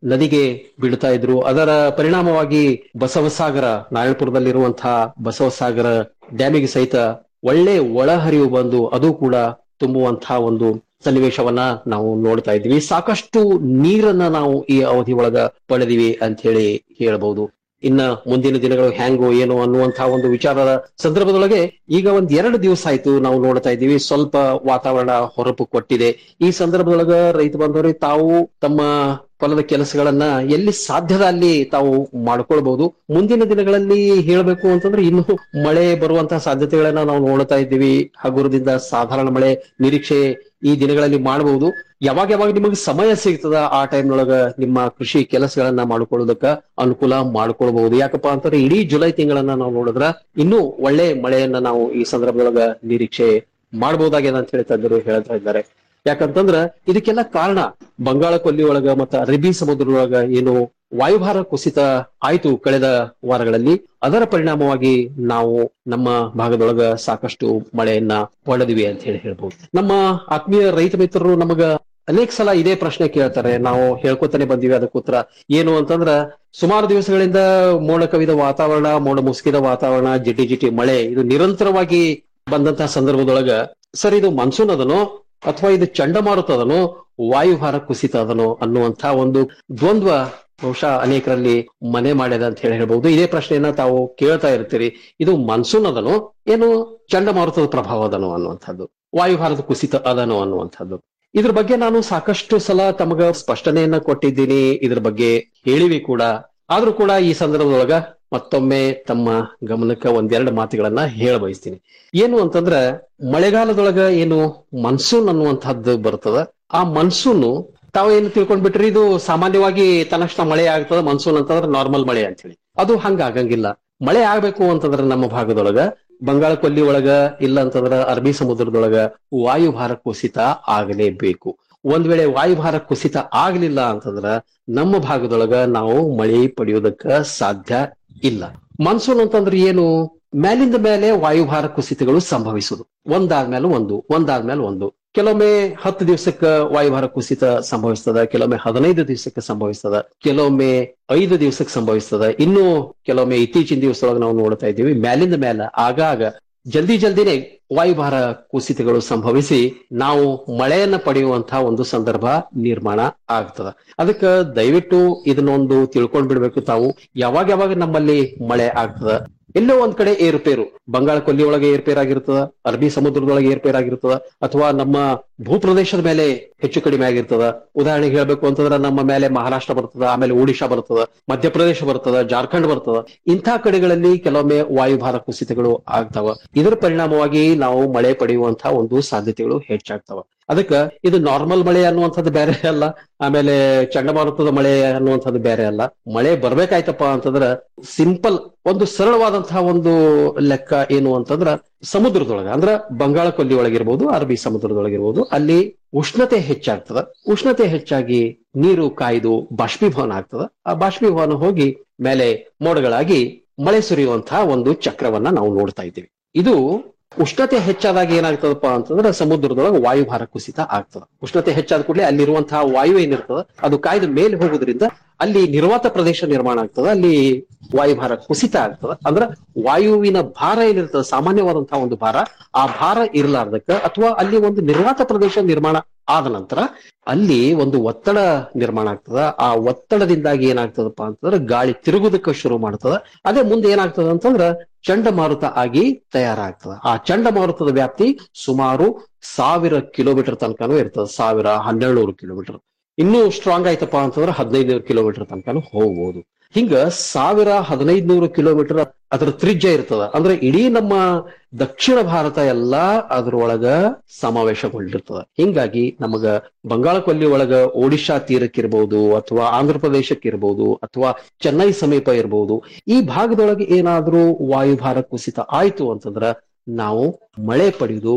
ನದಿಗೆ ಬೀಳ್ತಾ ಇದ್ರು ಅದರ ಪರಿಣಾಮವಾಗಿ ಬಸವಸಾಗರ ನಾರಾಯಣಪುರದಲ್ಲಿರುವಂತಹ ಬಸವಸಾಗರ ಡ್ಯಾಮಿಗೆ ಸಹಿತ ಒಳ್ಳೆ ಒಳಹರಿವು ಬಂದು ಅದು ಕೂಡ ತುಂಬುವಂತಹ ಒಂದು ಸನ್ನಿವೇಶವನ್ನ ನಾವು ನೋಡ್ತಾ ಇದ್ವಿ ಸಾಕಷ್ಟು ನೀರನ್ನ ನಾವು ಈ ಅವಧಿ ಒಳಗ ಪಡೆದಿವಿ ಅಂತ ಹೇಳಿ ಹೇಳಬಹುದು ಇನ್ನ ಮುಂದಿನ ದಿನಗಳು ಹ್ಯಾಂಗೋ ಏನು ಅನ್ನುವಂತಹ ಒಂದು ವಿಚಾರದ ಸಂದರ್ಭದೊಳಗೆ ಈಗ ಒಂದ್ ಎರಡು ದಿವಸ ಆಯ್ತು ನಾವು ನೋಡ್ತಾ ಇದ್ದೀವಿ ಸ್ವಲ್ಪ ವಾತಾವರಣ ಹೊರಪು ಕೊಟ್ಟಿದೆ ಈ ಸಂದರ್ಭದೊಳಗ ರೈತ ಬಂದವರು ತಾವು ತಮ್ಮ ಹೊಲದ ಕೆಲಸಗಳನ್ನ ಎಲ್ಲಿ ಸಾಧ್ಯದ ಅಲ್ಲಿ ತಾವು ಮಾಡ್ಕೊಳ್ಬಹುದು ಮುಂದಿನ ದಿನಗಳಲ್ಲಿ ಹೇಳಬೇಕು ಅಂತಂದ್ರೆ ಇನ್ನು ಮಳೆ ಬರುವಂತಹ ಸಾಧ್ಯತೆಗಳನ್ನ ನಾವು ನೋಡ್ತಾ ಇದ್ದೀವಿ ಹಗುರದಿಂದ ಸಾಧಾರಣ ಮಳೆ ನಿರೀಕ್ಷೆ ಈ ದಿನಗಳಲ್ಲಿ ಮಾಡಬಹುದು ಯಾವಾಗ ಯಾವಾಗ ನಿಮಗೆ ಸಮಯ ಸಿಗ್ತದ ಆ ಟೈಮ್ನೊಳಗ ನಿಮ್ಮ ಕೃಷಿ ಕೆಲಸಗಳನ್ನ ಮಾಡ್ಕೊಳ್ಳೋದಕ್ಕ ಅನುಕೂಲ ಮಾಡ್ಕೊಳ್ಬಹುದು ಯಾಕಪ್ಪ ಅಂತಂದ್ರೆ ಇಡೀ ಜುಲೈ ತಿಂಗಳನ್ನ ನಾವು ನೋಡಿದ್ರ ಇನ್ನೂ ಒಳ್ಳೆ ಮಳೆಯನ್ನ ನಾವು ಈ ಸಂದರ್ಭದೊಳಗ ನಿರೀಕ್ಷೆ ಮಾಡಬಹುದಾಗಿದೆ ಅಂತ ಹೇಳಿ ತಜ್ಞರು ಹೇಳ್ತಾ ಇದ್ದಾರೆ ಯಾಕಂತಂದ್ರ ಇದಕ್ಕೆಲ್ಲ ಕಾರಣ ಬಂಗಾಳ ಕೊಲ್ಲಿ ಒಳಗ ಮತ್ತ ಅರಬ್ಬಿ ಸಮುದ್ರದೊಳಗ ಏನು ವಾಯುಭಾರ ಕುಸಿತ ಆಯ್ತು ಕಳೆದ ವಾರಗಳಲ್ಲಿ ಅದರ ಪರಿಣಾಮವಾಗಿ ನಾವು ನಮ್ಮ ಭಾಗದೊಳಗ ಸಾಕಷ್ಟು ಮಳೆಯನ್ನ ಪಡೆದಿವಿ ಅಂತ ಹೇಳಿ ಹೇಳ್ಬೋದು ನಮ್ಮ ಆತ್ಮೀಯ ರೈತ ಮಿತ್ರರು ನಮಗ ಅನೇಕ ಸಲ ಇದೇ ಪ್ರಶ್ನೆ ಕೇಳ್ತಾರೆ ನಾವು ಹೇಳ್ಕೊತಾನೆ ಬಂದಿವಿ ಅದಕ್ಕೆ ಉತ್ತರ ಏನು ಅಂತಂದ್ರ ಸುಮಾರು ದಿವಸಗಳಿಂದ ಮೋಡ ಕವಿದ ವಾತಾವರಣ ಮೋಡ ಮುಸುಕಿದ ವಾತಾವರಣ ಜಿಟಿ ಜಿಟಿ ಮಳೆ ಇದು ನಿರಂತರವಾಗಿ ಬಂದಂತಹ ಸಂದರ್ಭದೊಳಗ ಸರ್ ಇದು ಮನ್ಸೂನ್ ಅದನೋ ಅಥವಾ ಇದು ಚಂಡಮಾರುತ ಅದನೋ ವಾಯುಭಾರ ಕುಸಿತ ಅದನೋ ಅನ್ನುವಂತ ಒಂದು ದ್ವಂದ್ವ ಬಹುಶಃ ಅನೇಕರಲ್ಲಿ ಮನೆ ಮಾಡ್ಯದ ಅಂತ ಹೇಳಿ ಹೇಳ್ಬಹುದು ಇದೇ ಪ್ರಶ್ನೆಯನ್ನ ತಾವು ಕೇಳ್ತಾ ಇರ್ತೀರಿ ಇದು ಮನ್ಸೂನ್ ಅದನೋ ಏನು ಚಂಡಮಾರುತದ ಪ್ರಭಾವ ಅದನೋ ಅನ್ನುವಂಥದ್ದು ವಾಯುಭಾರದ ಕುಸಿತ ಅದನೋ ಅನ್ನುವಂಥದ್ದು ಇದ್ರ ಬಗ್ಗೆ ನಾನು ಸಾಕಷ್ಟು ಸಲ ತಮಗ ಸ್ಪಷ್ಟನೆಯನ್ನ ಕೊಟ್ಟಿದ್ದೀನಿ ಇದ್ರ ಬಗ್ಗೆ ಹೇಳಿವಿ ಕೂಡ ಆದ್ರೂ ಕೂಡ ಈ ಸಂದರ್ಭದೊಳಗ ಮತ್ತೊಮ್ಮೆ ತಮ್ಮ ಗಮನಕ್ಕೆ ಒಂದೆರಡು ಮಾತುಗಳನ್ನ ಹೇಳ ಬಯಸ್ತೀನಿ ಏನು ಅಂತಂದ್ರ ಮಳೆಗಾಲದೊಳಗ ಏನು ಮನ್ಸೂನ್ ಅನ್ನುವಂಥದ್ದು ಬರ್ತದ ಆ ಮನ್ಸೂನು ತಾವು ಏನು ತಿಳ್ಕೊಂಡ್ಬಿಟ್ರಿ ಇದು ಸಾಮಾನ್ಯವಾಗಿ ತನ್ನಷ್ಟ ಮಳೆ ಆಗ್ತದ ಮನ್ಸೂನ್ ಅಂತಂದ್ರೆ ನಾರ್ಮಲ್ ಮಳೆ ಅಂತ ಹೇಳಿ ಅದು ಹಂಗ ಆಗಂಗಿಲ್ಲ ಮಳೆ ಆಗ್ಬೇಕು ಅಂತಂದ್ರೆ ನಮ್ಮ ಭಾಗದೊಳಗ ಬಂಗಾಳ ಕೊಲ್ಲಿ ಒಳಗ ಇಲ್ಲ ಅಂತಂದ್ರ ಅರಬ್ಬಿ ಸಮುದ್ರದೊಳಗ ವಾಯುಭಾರ ಕುಸಿತ ಆಗಲೇಬೇಕು ಒಂದ್ ವೇಳೆ ವಾಯುಭಾರ ಕುಸಿತ ಆಗ್ಲಿಲ್ಲ ಅಂತಂದ್ರ ನಮ್ಮ ಭಾಗದೊಳಗ ನಾವು ಮಳೆ ಪಡೆಯೋದಕ್ಕ ಸಾಧ್ಯ ಇಲ್ಲ ಮಾನ್ಸೂನ್ ಅಂತಂದ್ರೆ ಏನು ಮೇಲಿಂದ ಮೇಲೆ ವಾಯುಭಾರ ಕುಸಿತಗಳು ಸಂಭವಿಸುದು ಒಂದಾದ್ಮೇಲೆ ಒಂದು ಒಂದಾದ್ಮೇಲೆ ಒಂದು ಕೆಲವೊಮ್ಮೆ ಹತ್ತು ದಿವಸಕ್ಕ ವಾಯುಭಾರ ಕುಸಿತ ಸಂಭವಿಸ್ತದ ಕೆಲವೊಮ್ಮೆ ಹದಿನೈದು ದಿವಸಕ್ಕೆ ಸಂಭವಿಸ್ತದ ಕೆಲವೊಮ್ಮೆ ಐದು ದಿವಸಕ್ಕೆ ಸಂಭವಿಸ್ತದ ಇನ್ನು ಕೆಲವೊಮ್ಮೆ ಇತ್ತೀಚಿನ ದಿವಸದೊಳಗೆ ನಾವು ನೋಡ್ತಾ ಇದ್ದೀವಿ ಮ್ಯಾಲಿಂದ ಮೇಲೆ ಆಗಾಗ ಜಲ್ದಿ ಜಲ್ದಿನೇ ವಾಯುಭಾರ ಕುಸಿತಗಳು ಸಂಭವಿಸಿ ನಾವು ಮಳೆಯನ್ನ ಪಡೆಯುವಂತಹ ಒಂದು ಸಂದರ್ಭ ನಿರ್ಮಾಣ ಆಗ್ತದ ಅದಕ್ಕ ದಯವಿಟ್ಟು ಇದನ್ನೊಂದು ತಿಳ್ಕೊಂಡ್ ಬಿಡ್ಬೇಕು ತಾವು ಯಾವಾಗ ಯಾವಾಗ ನಮ್ಮಲ್ಲಿ ಮಳೆ ಆಗ್ತದ ಎಲ್ಲೋ ಒಂದ್ ಕಡೆ ಏರುಪೇರು ಬಂಗಾಳ ಕೊಲ್ಲಿ ಒಳಗೆ ಏರ್ಪೇರಾಗಿರ್ತದ ಅರಬ್ಬಿ ಸಮುದ್ರದೊಳಗೆ ಏರ್ಪೇರಾಗಿರ್ತದ ಅಥವಾ ನಮ್ಮ ಭೂಪ್ರದೇಶದ ಮೇಲೆ ಹೆಚ್ಚು ಕಡಿಮೆ ಆಗಿರ್ತದ ಉದಾಹರಣೆಗೆ ಹೇಳ್ಬೇಕು ಅಂತಂದ್ರೆ ನಮ್ಮ ಮೇಲೆ ಮಹಾರಾಷ್ಟ್ರ ಬರ್ತದ ಆಮೇಲೆ ಒಡಿಶಾ ಬರ್ತದ ಮಧ್ಯಪ್ರದೇಶ ಬರ್ತದ ಜಾರ್ಖಂಡ್ ಬರ್ತದ ಇಂಥ ಕಡೆಗಳಲ್ಲಿ ಕೆಲವೊಮ್ಮೆ ವಾಯುಭಾರ ಕುಸಿತಗಳು ಆಗ್ತಾವ ಇದರ ಪರಿಣಾಮವಾಗಿ ನಾವು ಮಳೆ ಪಡೆಯುವಂತಹ ಒಂದು ಸಾಧ್ಯತೆಗಳು ಹೆಚ್ಚಾಗ್ತಾವ ಅದಕ್ಕ ಇದು ನಾರ್ಮಲ್ ಮಳೆ ಅನ್ನುವಂಥದ್ದು ಬೇರೆ ಅಲ್ಲ ಆಮೇಲೆ ಚಂಡಮಾರುತದ ಮಳೆ ಅನ್ನುವಂಥದ್ದು ಬೇರೆ ಅಲ್ಲ ಮಳೆ ಬರ್ಬೇಕಾಯ್ತಪ್ಪ ಅಂತಂದ್ರ ಸಿಂಪಲ್ ಒಂದು ಸರಳವಾದಂತಹ ಒಂದು ಲೆಕ್ಕ ಏನು ಅಂತಂದ್ರ ಸಮುದ್ರದೊಳಗ ಅಂದ್ರ ಬಂಗಾಳ ಕೊಲ್ಲಿ ಒಳಗಿರ್ಬೋದು ಅರಬ್ಬಿ ಸಮುದ್ರದೊಳಗಿರ್ಬೋದು ಅಲ್ಲಿ ಉಷ್ಣತೆ ಹೆಚ್ಚಾಗ್ತದ ಉಷ್ಣತೆ ಹೆಚ್ಚಾಗಿ ನೀರು ಕಾಯ್ದು ಬಾಷ್ಪೀಭವನ ಆಗ್ತದ ಆ ಬಾಷ್ಪೀಭವನ ಹೋಗಿ ಮೇಲೆ ಮೋಡಗಳಾಗಿ ಮಳೆ ಸುರಿಯುವಂತಹ ಒಂದು ಚಕ್ರವನ್ನ ನಾವು ನೋಡ್ತಾ ಇದ್ದೀವಿ ಇದು ಉಷ್ಣತೆ ಹೆಚ್ಚಾದಾಗ ಏನಾಗ್ತದಪ್ಪ ಅಂತಂದ್ರೆ ಸಮುದ್ರದೊಳಗೆ ವಾಯುಭಾರ ಕುಸಿತ ಆಗ್ತದ ಉಷ್ಣತೆ ಹೆಚ್ಚಾದ ಕೂಡಲೇ ಅಲ್ಲಿರುವಂತಹ ವಾಯು ಏನಿರ್ತದ ಅದು ಕಾಯ್ದ ಮೇಲೆ ಹೋಗೋದ್ರಿಂದ ಅಲ್ಲಿ ನಿರ್ವಾತ ಪ್ರದೇಶ ನಿರ್ಮಾಣ ಆಗ್ತದ ಅಲ್ಲಿ ವಾಯುಭಾರ ಕುಸಿತ ಆಗ್ತದ ಅಂದ್ರ ವಾಯುವಿನ ಭಾರ ಏನಿರ್ತದ ಸಾಮಾನ್ಯವಾದಂತಹ ಒಂದು ಭಾರ ಆ ಭಾರ ಇರಲಾರ್ದಕ್ಕ ಅಥವಾ ಅಲ್ಲಿ ಒಂದು ನಿರ್ವಾತ ಪ್ರದೇಶ ನಿರ್ಮಾಣ ಆದ ನಂತರ ಅಲ್ಲಿ ಒಂದು ಒತ್ತಡ ನಿರ್ಮಾಣ ಆಗ್ತದ ಆ ಒತ್ತಡದಿಂದಾಗಿ ಏನಾಗ್ತದಪ್ಪ ಅಂತಂದ್ರೆ ಗಾಳಿ ತಿರುಗುದಕ್ಕೆ ಶುರು ಮಾಡ್ತದ ಅದೇ ಮುಂದೆ ಏನಾಗ್ತದ ಅಂತಂದ್ರ ಚಂಡಮಾರುತ ಆಗಿ ತಯಾರಾಗ್ತದ ಆ ಚಂಡಮಾರುತದ ವ್ಯಾಪ್ತಿ ಸುಮಾರು ಸಾವಿರ ಕಿಲೋಮೀಟರ್ ತನಕನೂ ಇರ್ತದ ಸಾವಿರ ಹನ್ನೆರಡು ನೂರು ಕಿಲೋಮೀಟರ್ ಇನ್ನೂ ಸ್ಟ್ರಾಂಗ್ ಆಯ್ತಪ್ಪ ಅಂತಂದ್ರೆ ಹದಿನೈದು ಕಿಲೋಮೀಟರ್ ತನಕನೂ ಹೋಗ್ಬೋದು ಹಿಂಗ ಸಾವಿರ ಹದಿನೈದು ನೂರು ಕಿಲೋಮೀಟರ್ ಅದರ ತ್ರಿಜ್ಯ ಇರ್ತದ ಅಂದ್ರೆ ಇಡೀ ನಮ್ಮ ದಕ್ಷಿಣ ಭಾರತ ಎಲ್ಲಾ ಅದ್ರೊಳಗ ಸಮಾವೇಶಗೊಂಡಿರ್ತದ ಹಿಂಗಾಗಿ ನಮಗ ಬಂಗಾಳ ಕೊಲ್ಲಿ ಒಳಗ ಒಡಿಶಾ ತೀರಕ್ಕಿರ್ಬಹುದು ಅಥವಾ ಆಂಧ್ರ ಪ್ರದೇಶಕ್ಕಿರ್ಬಹುದು ಅಥವಾ ಚೆನ್ನೈ ಸಮೀಪ ಇರಬಹುದು ಈ ಭಾಗದೊಳಗೆ ಏನಾದ್ರೂ ವಾಯುಭಾರ ಕುಸಿತ ಆಯ್ತು ಅಂತಂದ್ರ ನಾವು ಮಳೆ ಪಡೆಯುವುದು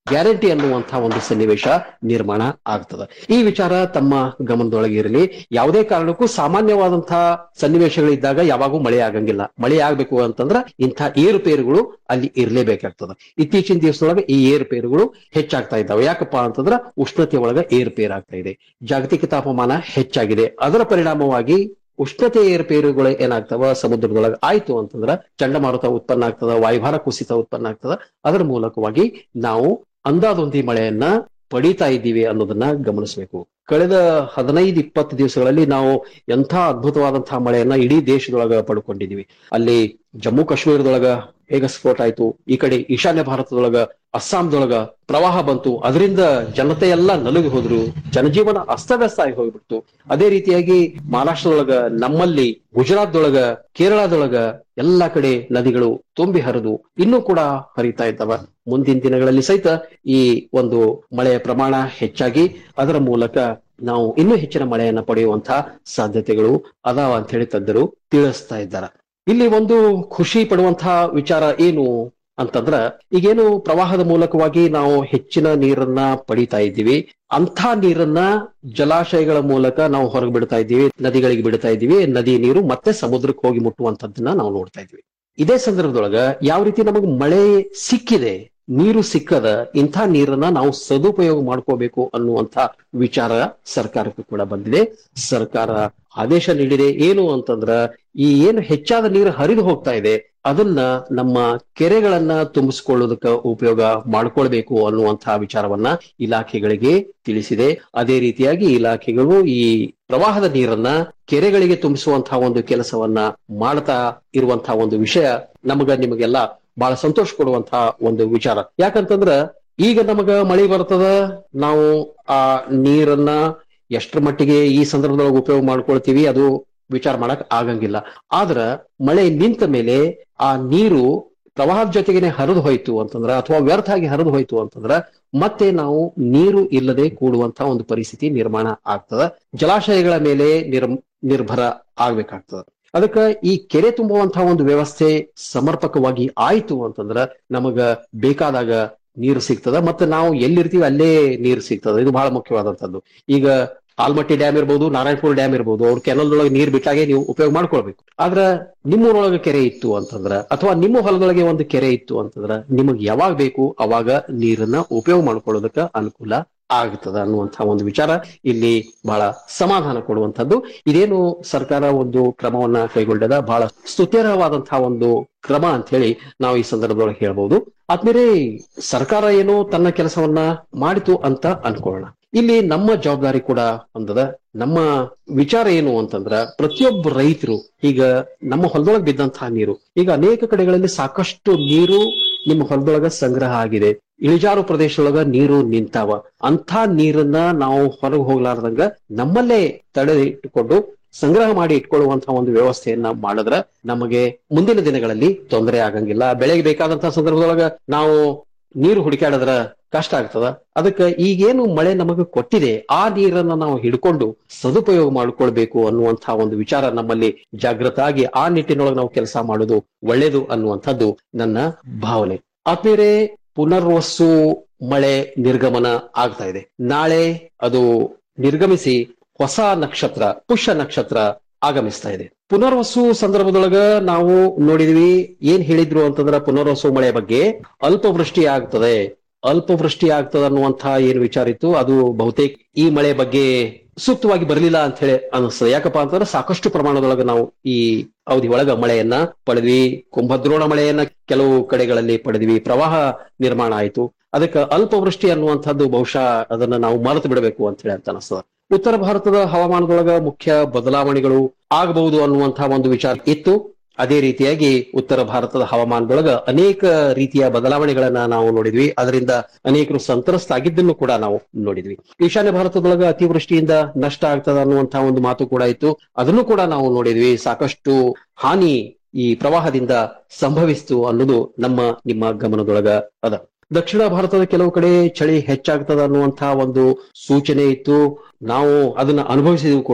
ಗ್ಯಾರಂಟಿ ಅನ್ನುವಂತಹ ಒಂದು ಸನ್ನಿವೇಶ ನಿರ್ಮಾಣ ಆಗ್ತದೆ ಈ ವಿಚಾರ ತಮ್ಮ ಗಮನದೊಳಗೆ ಇರಲಿ ಯಾವುದೇ ಕಾರಣಕ್ಕೂ ಸಾಮಾನ್ಯವಾದಂತಹ ಸನ್ನಿವೇಶಗಳಿದ್ದಾಗ ಯಾವಾಗೂ ಮಳೆ ಆಗಂಗಿಲ್ಲ ಮಳೆ ಆಗ್ಬೇಕು ಅಂತಂದ್ರ ಇಂಥ ಏರುಪೇರುಗಳು ಅಲ್ಲಿ ಇರಲೇಬೇಕಾಗ್ತದೆ ಇತ್ತೀಚಿನ ದಿವಸದೊಳಗೆ ಈ ಏರುಪೇರುಗಳು ಹೆಚ್ಚಾಗ್ತಾ ಇದ್ದಾವೆ ಯಾಕಪ್ಪ ಅಂತಂದ್ರ ಉಷ್ಣತೆ ಒಳಗ ಏರುಪೇರಾಗ್ತಾ ಇದೆ ಜಾಗತಿಕ ತಾಪಮಾನ ಹೆಚ್ಚಾಗಿದೆ ಅದರ ಪರಿಣಾಮವಾಗಿ ಉಷ್ಣತೆ ಏರುಪೇರುಗಳು ಏನಾಗ್ತವ ಸಮುದ್ರದೊಳಗೆ ಆಯ್ತು ಅಂತಂದ್ರ ಚಂಡಮಾರುತ ಉತ್ಪನ್ನ ಆಗ್ತದ ವಾಯುಭಾರ ಕುಸಿತ ಉತ್ಪನ್ನ ಆಗ್ತದ ಅದರ ಮೂಲಕವಾಗಿ ನಾವು ಅಂದಾದೊಂದಿ ಮಳೆಯನ್ನ ಪಡೀತಾ ಇದ್ದೀವಿ ಅನ್ನೋದನ್ನ ಗಮನಿಸಬೇಕು ಕಳೆದ ಹದಿನೈದು ಇಪ್ಪತ್ತು ದಿವಸಗಳಲ್ಲಿ ನಾವು ಎಂಥ ಅದ್ಭುತವಾದಂತಹ ಮಳೆಯನ್ನ ಇಡೀ ದೇಶದೊಳಗ ಪಡ್ಕೊಂಡಿದೀವಿ ಅಲ್ಲಿ ಜಮ್ಮು ಕಾಶ್ಮೀರದೊಳಗ ಮೇಘ ಸ್ಫೋಟ ಆಯ್ತು ಈ ಕಡೆ ಈಶಾನ್ಯ ಭಾರತದೊಳಗ ಅಸ್ಸಾಂದೊಳಗ ಪ್ರವಾಹ ಬಂತು ಅದರಿಂದ ಜನತೆ ಎಲ್ಲ ನಲುಗಿ ಹೋದ್ರು ಜನಜೀವನ ಅಸ್ತವ್ಯಸ್ತ ಆಗಿ ಹೋಗ್ಬಿಡ್ತು ಅದೇ ರೀತಿಯಾಗಿ ಮಹಾರಾಷ್ಟ್ರದೊಳಗ ನಮ್ಮಲ್ಲಿ ಗುಜರಾತ್ದೊಳಗ ಕೇರಳದೊಳಗ ಎಲ್ಲಾ ಕಡೆ ನದಿಗಳು ತುಂಬಿ ಹರಿದು ಇನ್ನೂ ಕೂಡ ಹರಿತಾ ಇದ್ದಾವ ಮುಂದಿನ ದಿನಗಳಲ್ಲಿ ಸಹಿತ ಈ ಒಂದು ಮಳೆಯ ಪ್ರಮಾಣ ಹೆಚ್ಚಾಗಿ ಅದರ ಮೂಲಕ ನಾವು ಇನ್ನೂ ಹೆಚ್ಚಿನ ಮಳೆಯನ್ನ ಪಡೆಯುವಂತಹ ಸಾಧ್ಯತೆಗಳು ಅದಾವ ಅಂತ ಹೇಳಿ ತಜ್ಞರು ತಿಳಿಸ್ತಾ ಇದ್ದಾರೆ ಇಲ್ಲಿ ಒಂದು ಖುಷಿ ಪಡುವಂತಹ ವಿಚಾರ ಏನು ಅಂತಂದ್ರ ಈಗೇನು ಪ್ರವಾಹದ ಮೂಲಕವಾಗಿ ನಾವು ಹೆಚ್ಚಿನ ನೀರನ್ನ ಪಡಿತಾ ಇದ್ದೀವಿ ಅಂಥ ನೀರನ್ನ ಜಲಾಶಯಗಳ ಮೂಲಕ ನಾವು ಹೊರಗೆ ಬಿಡ್ತಾ ಇದ್ದೀವಿ ನದಿಗಳಿಗೆ ಬಿಡ್ತಾ ಇದ್ದೀವಿ ನದಿ ನೀರು ಮತ್ತೆ ಸಮುದ್ರಕ್ಕೆ ಹೋಗಿ ಮುಟ್ಟುವಂತದ್ದನ್ನ ನಾವು ನೋಡ್ತಾ ಇದ್ವಿ ಇದೇ ಸಂದರ್ಭದೊಳಗ ಯಾವ ರೀತಿ ನಮಗೆ ಮಳೆ ಸಿಕ್ಕಿದೆ ನೀರು ಸಿಕ್ಕದ ಇಂಥ ನೀರನ್ನ ನಾವು ಸದುಪಯೋಗ ಮಾಡ್ಕೋಬೇಕು ಅನ್ನುವಂತ ವಿಚಾರ ಸರ್ಕಾರಕ್ಕೂ ಕೂಡ ಬಂದಿದೆ ಸರ್ಕಾರ ಆದೇಶ ನೀಡಿದೆ ಏನು ಅಂತಂದ್ರ ಈ ಏನು ಹೆಚ್ಚಾದ ನೀರು ಹರಿದು ಹೋಗ್ತಾ ಇದೆ ಅದನ್ನ ನಮ್ಮ ಕೆರೆಗಳನ್ನ ತುಂಬಿಸ್ಕೊಳ್ಳೋದಕ್ಕೆ ಉಪಯೋಗ ಮಾಡ್ಕೊಳ್ಬೇಕು ಅನ್ನುವಂತಹ ವಿಚಾರವನ್ನ ಇಲಾಖೆಗಳಿಗೆ ತಿಳಿಸಿದೆ ಅದೇ ರೀತಿಯಾಗಿ ಇಲಾಖೆಗಳು ಈ ಪ್ರವಾಹದ ನೀರನ್ನ ಕೆರೆಗಳಿಗೆ ತುಂಬಿಸುವಂತಹ ಒಂದು ಕೆಲಸವನ್ನ ಮಾಡ್ತಾ ಇರುವಂತಹ ಒಂದು ವಿಷಯ ನಮಗ ನಿಮಗೆಲ್ಲ ಬಹಳ ಸಂತೋಷ ಕೊಡುವಂತಹ ಒಂದು ವಿಚಾರ ಯಾಕಂತಂದ್ರ ಈಗ ನಮಗ ಮಳೆ ಬರ್ತದ ನಾವು ಆ ನೀರನ್ನ ಎಷ್ಟರ ಮಟ್ಟಿಗೆ ಈ ಸಂದರ್ಭದೊಳಗೆ ಉಪಯೋಗ ಮಾಡ್ಕೊಳ್ತೀವಿ ಅದು ವಿಚಾರ ಮಾಡಕ್ ಆಗಂಗಿಲ್ಲ ಆದ್ರ ಮಳೆ ನಿಂತ ಮೇಲೆ ಆ ನೀರು ಪ್ರವಾಹದ ಜೊತೆಗೇನೆ ಹರಿದು ಹೋಯ್ತು ಅಂತಂದ್ರ ಅಥವಾ ವ್ಯರ್ಥ ಆಗಿ ಹರಿದು ಹೋಯ್ತು ಅಂತಂದ್ರ ಮತ್ತೆ ನಾವು ನೀರು ಇಲ್ಲದೆ ಕೂಡುವಂತಹ ಒಂದು ಪರಿಸ್ಥಿತಿ ನಿರ್ಮಾಣ ಆಗ್ತದ ಜಲಾಶಯಗಳ ಮೇಲೆ ನಿರ್ ನಿರ್ಭರ ಆಗ್ಬೇಕಾಗ್ತದ ಅದಕ್ಕ ಈ ಕೆರೆ ತುಂಬುವಂತಹ ಒಂದು ವ್ಯವಸ್ಥೆ ಸಮರ್ಪಕವಾಗಿ ಆಯ್ತು ಅಂತಂದ್ರ ನಮಗ ಬೇಕಾದಾಗ ನೀರು ಸಿಗ್ತದ ಮತ್ತೆ ನಾವು ಎಲ್ಲಿರ್ತೀವಿ ಅಲ್ಲೇ ನೀರು ಸಿಗ್ತದ ಇದು ಬಹಳ ಮುಖ್ಯವಾದಂತದ್ದು ಈಗ ಆಲ್ಮಟ್ಟಿ ಡ್ಯಾಮ್ ಇರ್ಬೋದು ನಾರಾಯಣಪುರ ಡ್ಯಾಮ್ ಇರ್ಬೋದು ಅವ್ರ ಕೆನಲ್ದೊಳಗೆ ನೀರ್ ಬಿಟ್ಟಾಗೆ ನೀವು ಉಪಯೋಗ ಮಾಡ್ಕೊಳ್ಬೇಕು ಆದ್ರ ನಿಮ್ಮೂರೊಳಗೆ ಕೆರೆ ಇತ್ತು ಅಂತಂದ್ರ ಅಥವಾ ನಿಮ್ಮ ಹೊಲದೊಳಗೆ ಒಂದು ಕೆರೆ ಇತ್ತು ಅಂತಂದ್ರ ನಿಮಗ್ ಯಾವಾಗ ಬೇಕು ಅವಾಗ ನೀರನ್ನ ಉಪಯೋಗ ಮಾಡ್ಕೊಳ್ಳೋದಕ್ಕ ಅನುಕೂಲ ಆಗ್ತದ ಅನ್ನುವಂತಹ ಒಂದು ವಿಚಾರ ಇಲ್ಲಿ ಬಹಳ ಸಮಾಧಾನ ಕೊಡುವಂತದ್ದು ಇದೇನು ಸರ್ಕಾರ ಒಂದು ಕ್ರಮವನ್ನ ಕೈಗೊಂಡದ ಬಹಳ ಸ್ತುತ್ಯರ್ಹವಾದಂತಹ ಒಂದು ಕ್ರಮ ಅಂತ ಹೇಳಿ ನಾವು ಈ ಸಂದರ್ಭದೊಳಗೆ ಹೇಳ್ಬಹುದು ಆದ್ಮೇಲೆ ಸರ್ಕಾರ ಏನೋ ತನ್ನ ಕೆಲಸವನ್ನ ಮಾಡಿತು ಅಂತ ಅನ್ಕೊಳ್ಳೋಣ ಇಲ್ಲಿ ನಮ್ಮ ಜವಾಬ್ದಾರಿ ಕೂಡ ಒಂದದ ನಮ್ಮ ವಿಚಾರ ಏನು ಅಂತಂದ್ರ ಪ್ರತಿಯೊಬ್ಬ ರೈತರು ಈಗ ನಮ್ಮ ಹೊಲದೊಳಗೆ ಬಿದ್ದಂತಹ ನೀರು ಈಗ ಅನೇಕ ಕಡೆಗಳಲ್ಲಿ ಸಾಕಷ್ಟು ನೀರು ನಿಮ್ಮ ಹೊಲದೊಳಗ ಸಂಗ್ರಹ ಆಗಿದೆ ಇಳಿಜಾರು ಪ್ರದೇಶದೊಳಗ ನೀರು ನಿಂತಾವ ಅಂಥ ನೀರನ್ನ ನಾವು ಹೊರಗೆ ಹೋಗ್ಲಾರ್ದಂಗ ನಮ್ಮಲ್ಲೇ ತಡೆ ಇಟ್ಟುಕೊಂಡು ಸಂಗ್ರಹ ಮಾಡಿ ಇಟ್ಕೊಳ್ಳುವಂತಹ ಒಂದು ವ್ಯವಸ್ಥೆಯನ್ನ ಮಾಡಿದ್ರ ನಮಗೆ ಮುಂದಿನ ದಿನಗಳಲ್ಲಿ ತೊಂದರೆ ಆಗಂಗಿಲ್ಲ ಬೆಳೆಗೆ ಬೇಕಾದಂತಹ ಸಂದರ್ಭದೊಳಗ ನಾವು ನೀರು ಹುಡುಕಾಡಿದ್ರ ಕಷ್ಟ ಆಗ್ತದ ಅದಕ್ಕೆ ಈಗೇನು ಮಳೆ ನಮಗೆ ಕೊಟ್ಟಿದೆ ಆ ನೀರನ್ನ ನಾವು ಹಿಡ್ಕೊಂಡು ಸದುಪಯೋಗ ಮಾಡ್ಕೊಳ್ಬೇಕು ಅನ್ನುವಂತಹ ಒಂದು ವಿಚಾರ ನಮ್ಮಲ್ಲಿ ಜಾಗೃತ ಆಗಿ ಆ ನಿಟ್ಟಿನೊಳಗೆ ನಾವು ಕೆಲಸ ಮಾಡೋದು ಒಳ್ಳೇದು ಅನ್ನುವಂಥದ್ದು ನನ್ನ ಭಾವನೆ ಆದ್ಮೇಲೆ ಪುನರ್ವಸು ಮಳೆ ನಿರ್ಗಮನ ಆಗ್ತಾ ಇದೆ ನಾಳೆ ಅದು ನಿರ್ಗಮಿಸಿ ಹೊಸ ನಕ್ಷತ್ರ ಪುಷ್ಯ ನಕ್ಷತ್ರ ಆಗಮಿಸ್ತಾ ಇದೆ ಪುನರ್ವಸು ಸಂದರ್ಭದೊಳಗ ನಾವು ನೋಡಿದ್ವಿ ಏನ್ ಹೇಳಿದ್ರು ಅಂತಂದ್ರ ಪುನರ್ವಸು ಮಳೆ ಬಗ್ಗೆ ಅಲ್ಪವೃಷ್ಟಿ ಆಗ್ತದೆ ಅಲ್ಪವೃಷ್ಟಿ ಆಗ್ತದ ಅನ್ನುವಂತಹ ಏನ್ ವಿಚಾರ ಇತ್ತು ಅದು ಬಹುತೇಕ ಈ ಮಳೆ ಬಗ್ಗೆ ಸೂಕ್ತವಾಗಿ ಬರಲಿಲ್ಲ ಅಂತ ಹೇಳಿ ಅನಿಸ್ತದೆ ಯಾಕಪ್ಪ ಅಂತಂದ್ರೆ ಸಾಕಷ್ಟು ಪ್ರಮಾಣದೊಳಗ ನಾವು ಈ ಅವಧಿ ಒಳಗ ಮಳೆಯನ್ನ ಪಡೆದ್ವಿ ಕುಂಭದ್ರೋಣ ಮಳೆಯನ್ನ ಕೆಲವು ಕಡೆಗಳಲ್ಲಿ ಪಡೆದ್ವಿ ಪ್ರವಾಹ ನಿರ್ಮಾಣ ಆಯ್ತು ಅದಕ್ಕೆ ಅಲ್ಪವೃಷ್ಟಿ ಅನ್ನುವಂಥದ್ದು ಬಹುಶಃ ಅದನ್ನ ನಾವು ಮರೆತು ಬಿಡಬೇಕು ಅಂತ ಹೇಳಿ ಅಂತ ಅನಿಸ್ತದ ಉತ್ತರ ಭಾರತದ ಹವಾಮಾನದೊಳಗ ಮುಖ್ಯ ಬದಲಾವಣೆಗಳು ಆಗಬಹುದು ಅನ್ನುವಂತಹ ಒಂದು ವಿಚಾರ ಇತ್ತು ಅದೇ ರೀತಿಯಾಗಿ ಉತ್ತರ ಭಾರತದ ಹವಾಮಾನದೊಳಗ ಅನೇಕ ರೀತಿಯ ಬದಲಾವಣೆಗಳನ್ನ ನಾವು ನೋಡಿದ್ವಿ ಅದರಿಂದ ಅನೇಕರು ಸಂತ್ರಸ್ತ ಆಗಿದ್ದನ್ನು ಕೂಡ ನಾವು ನೋಡಿದ್ವಿ ಈಶಾನ್ಯ ಭಾರತದೊಳಗ ಅತಿವೃಷ್ಟಿಯಿಂದ ನಷ್ಟ ಆಗ್ತದ ಅನ್ನುವಂತಹ ಒಂದು ಮಾತು ಕೂಡ ಇತ್ತು ಅದನ್ನು ಕೂಡ ನಾವು ನೋಡಿದ್ವಿ ಸಾಕಷ್ಟು ಹಾನಿ ಈ ಪ್ರವಾಹದಿಂದ ಸಂಭವಿಸ್ತು ಅನ್ನೋದು ನಮ್ಮ ನಿಮ್ಮ ಗಮನದೊಳಗ ಅದ ದಕ್ಷಿಣ ಭಾರತದ ಕೆಲವು ಕಡೆ ಚಳಿ ಹೆಚ್ಚಾಗ್ತದ ಅನ್ನುವಂತಹ ಒಂದು ಸೂಚನೆ ಇತ್ತು ನಾವು ಅದನ್ನ ಅನುಭವಿಸಿದ್ವು ಕೂಡ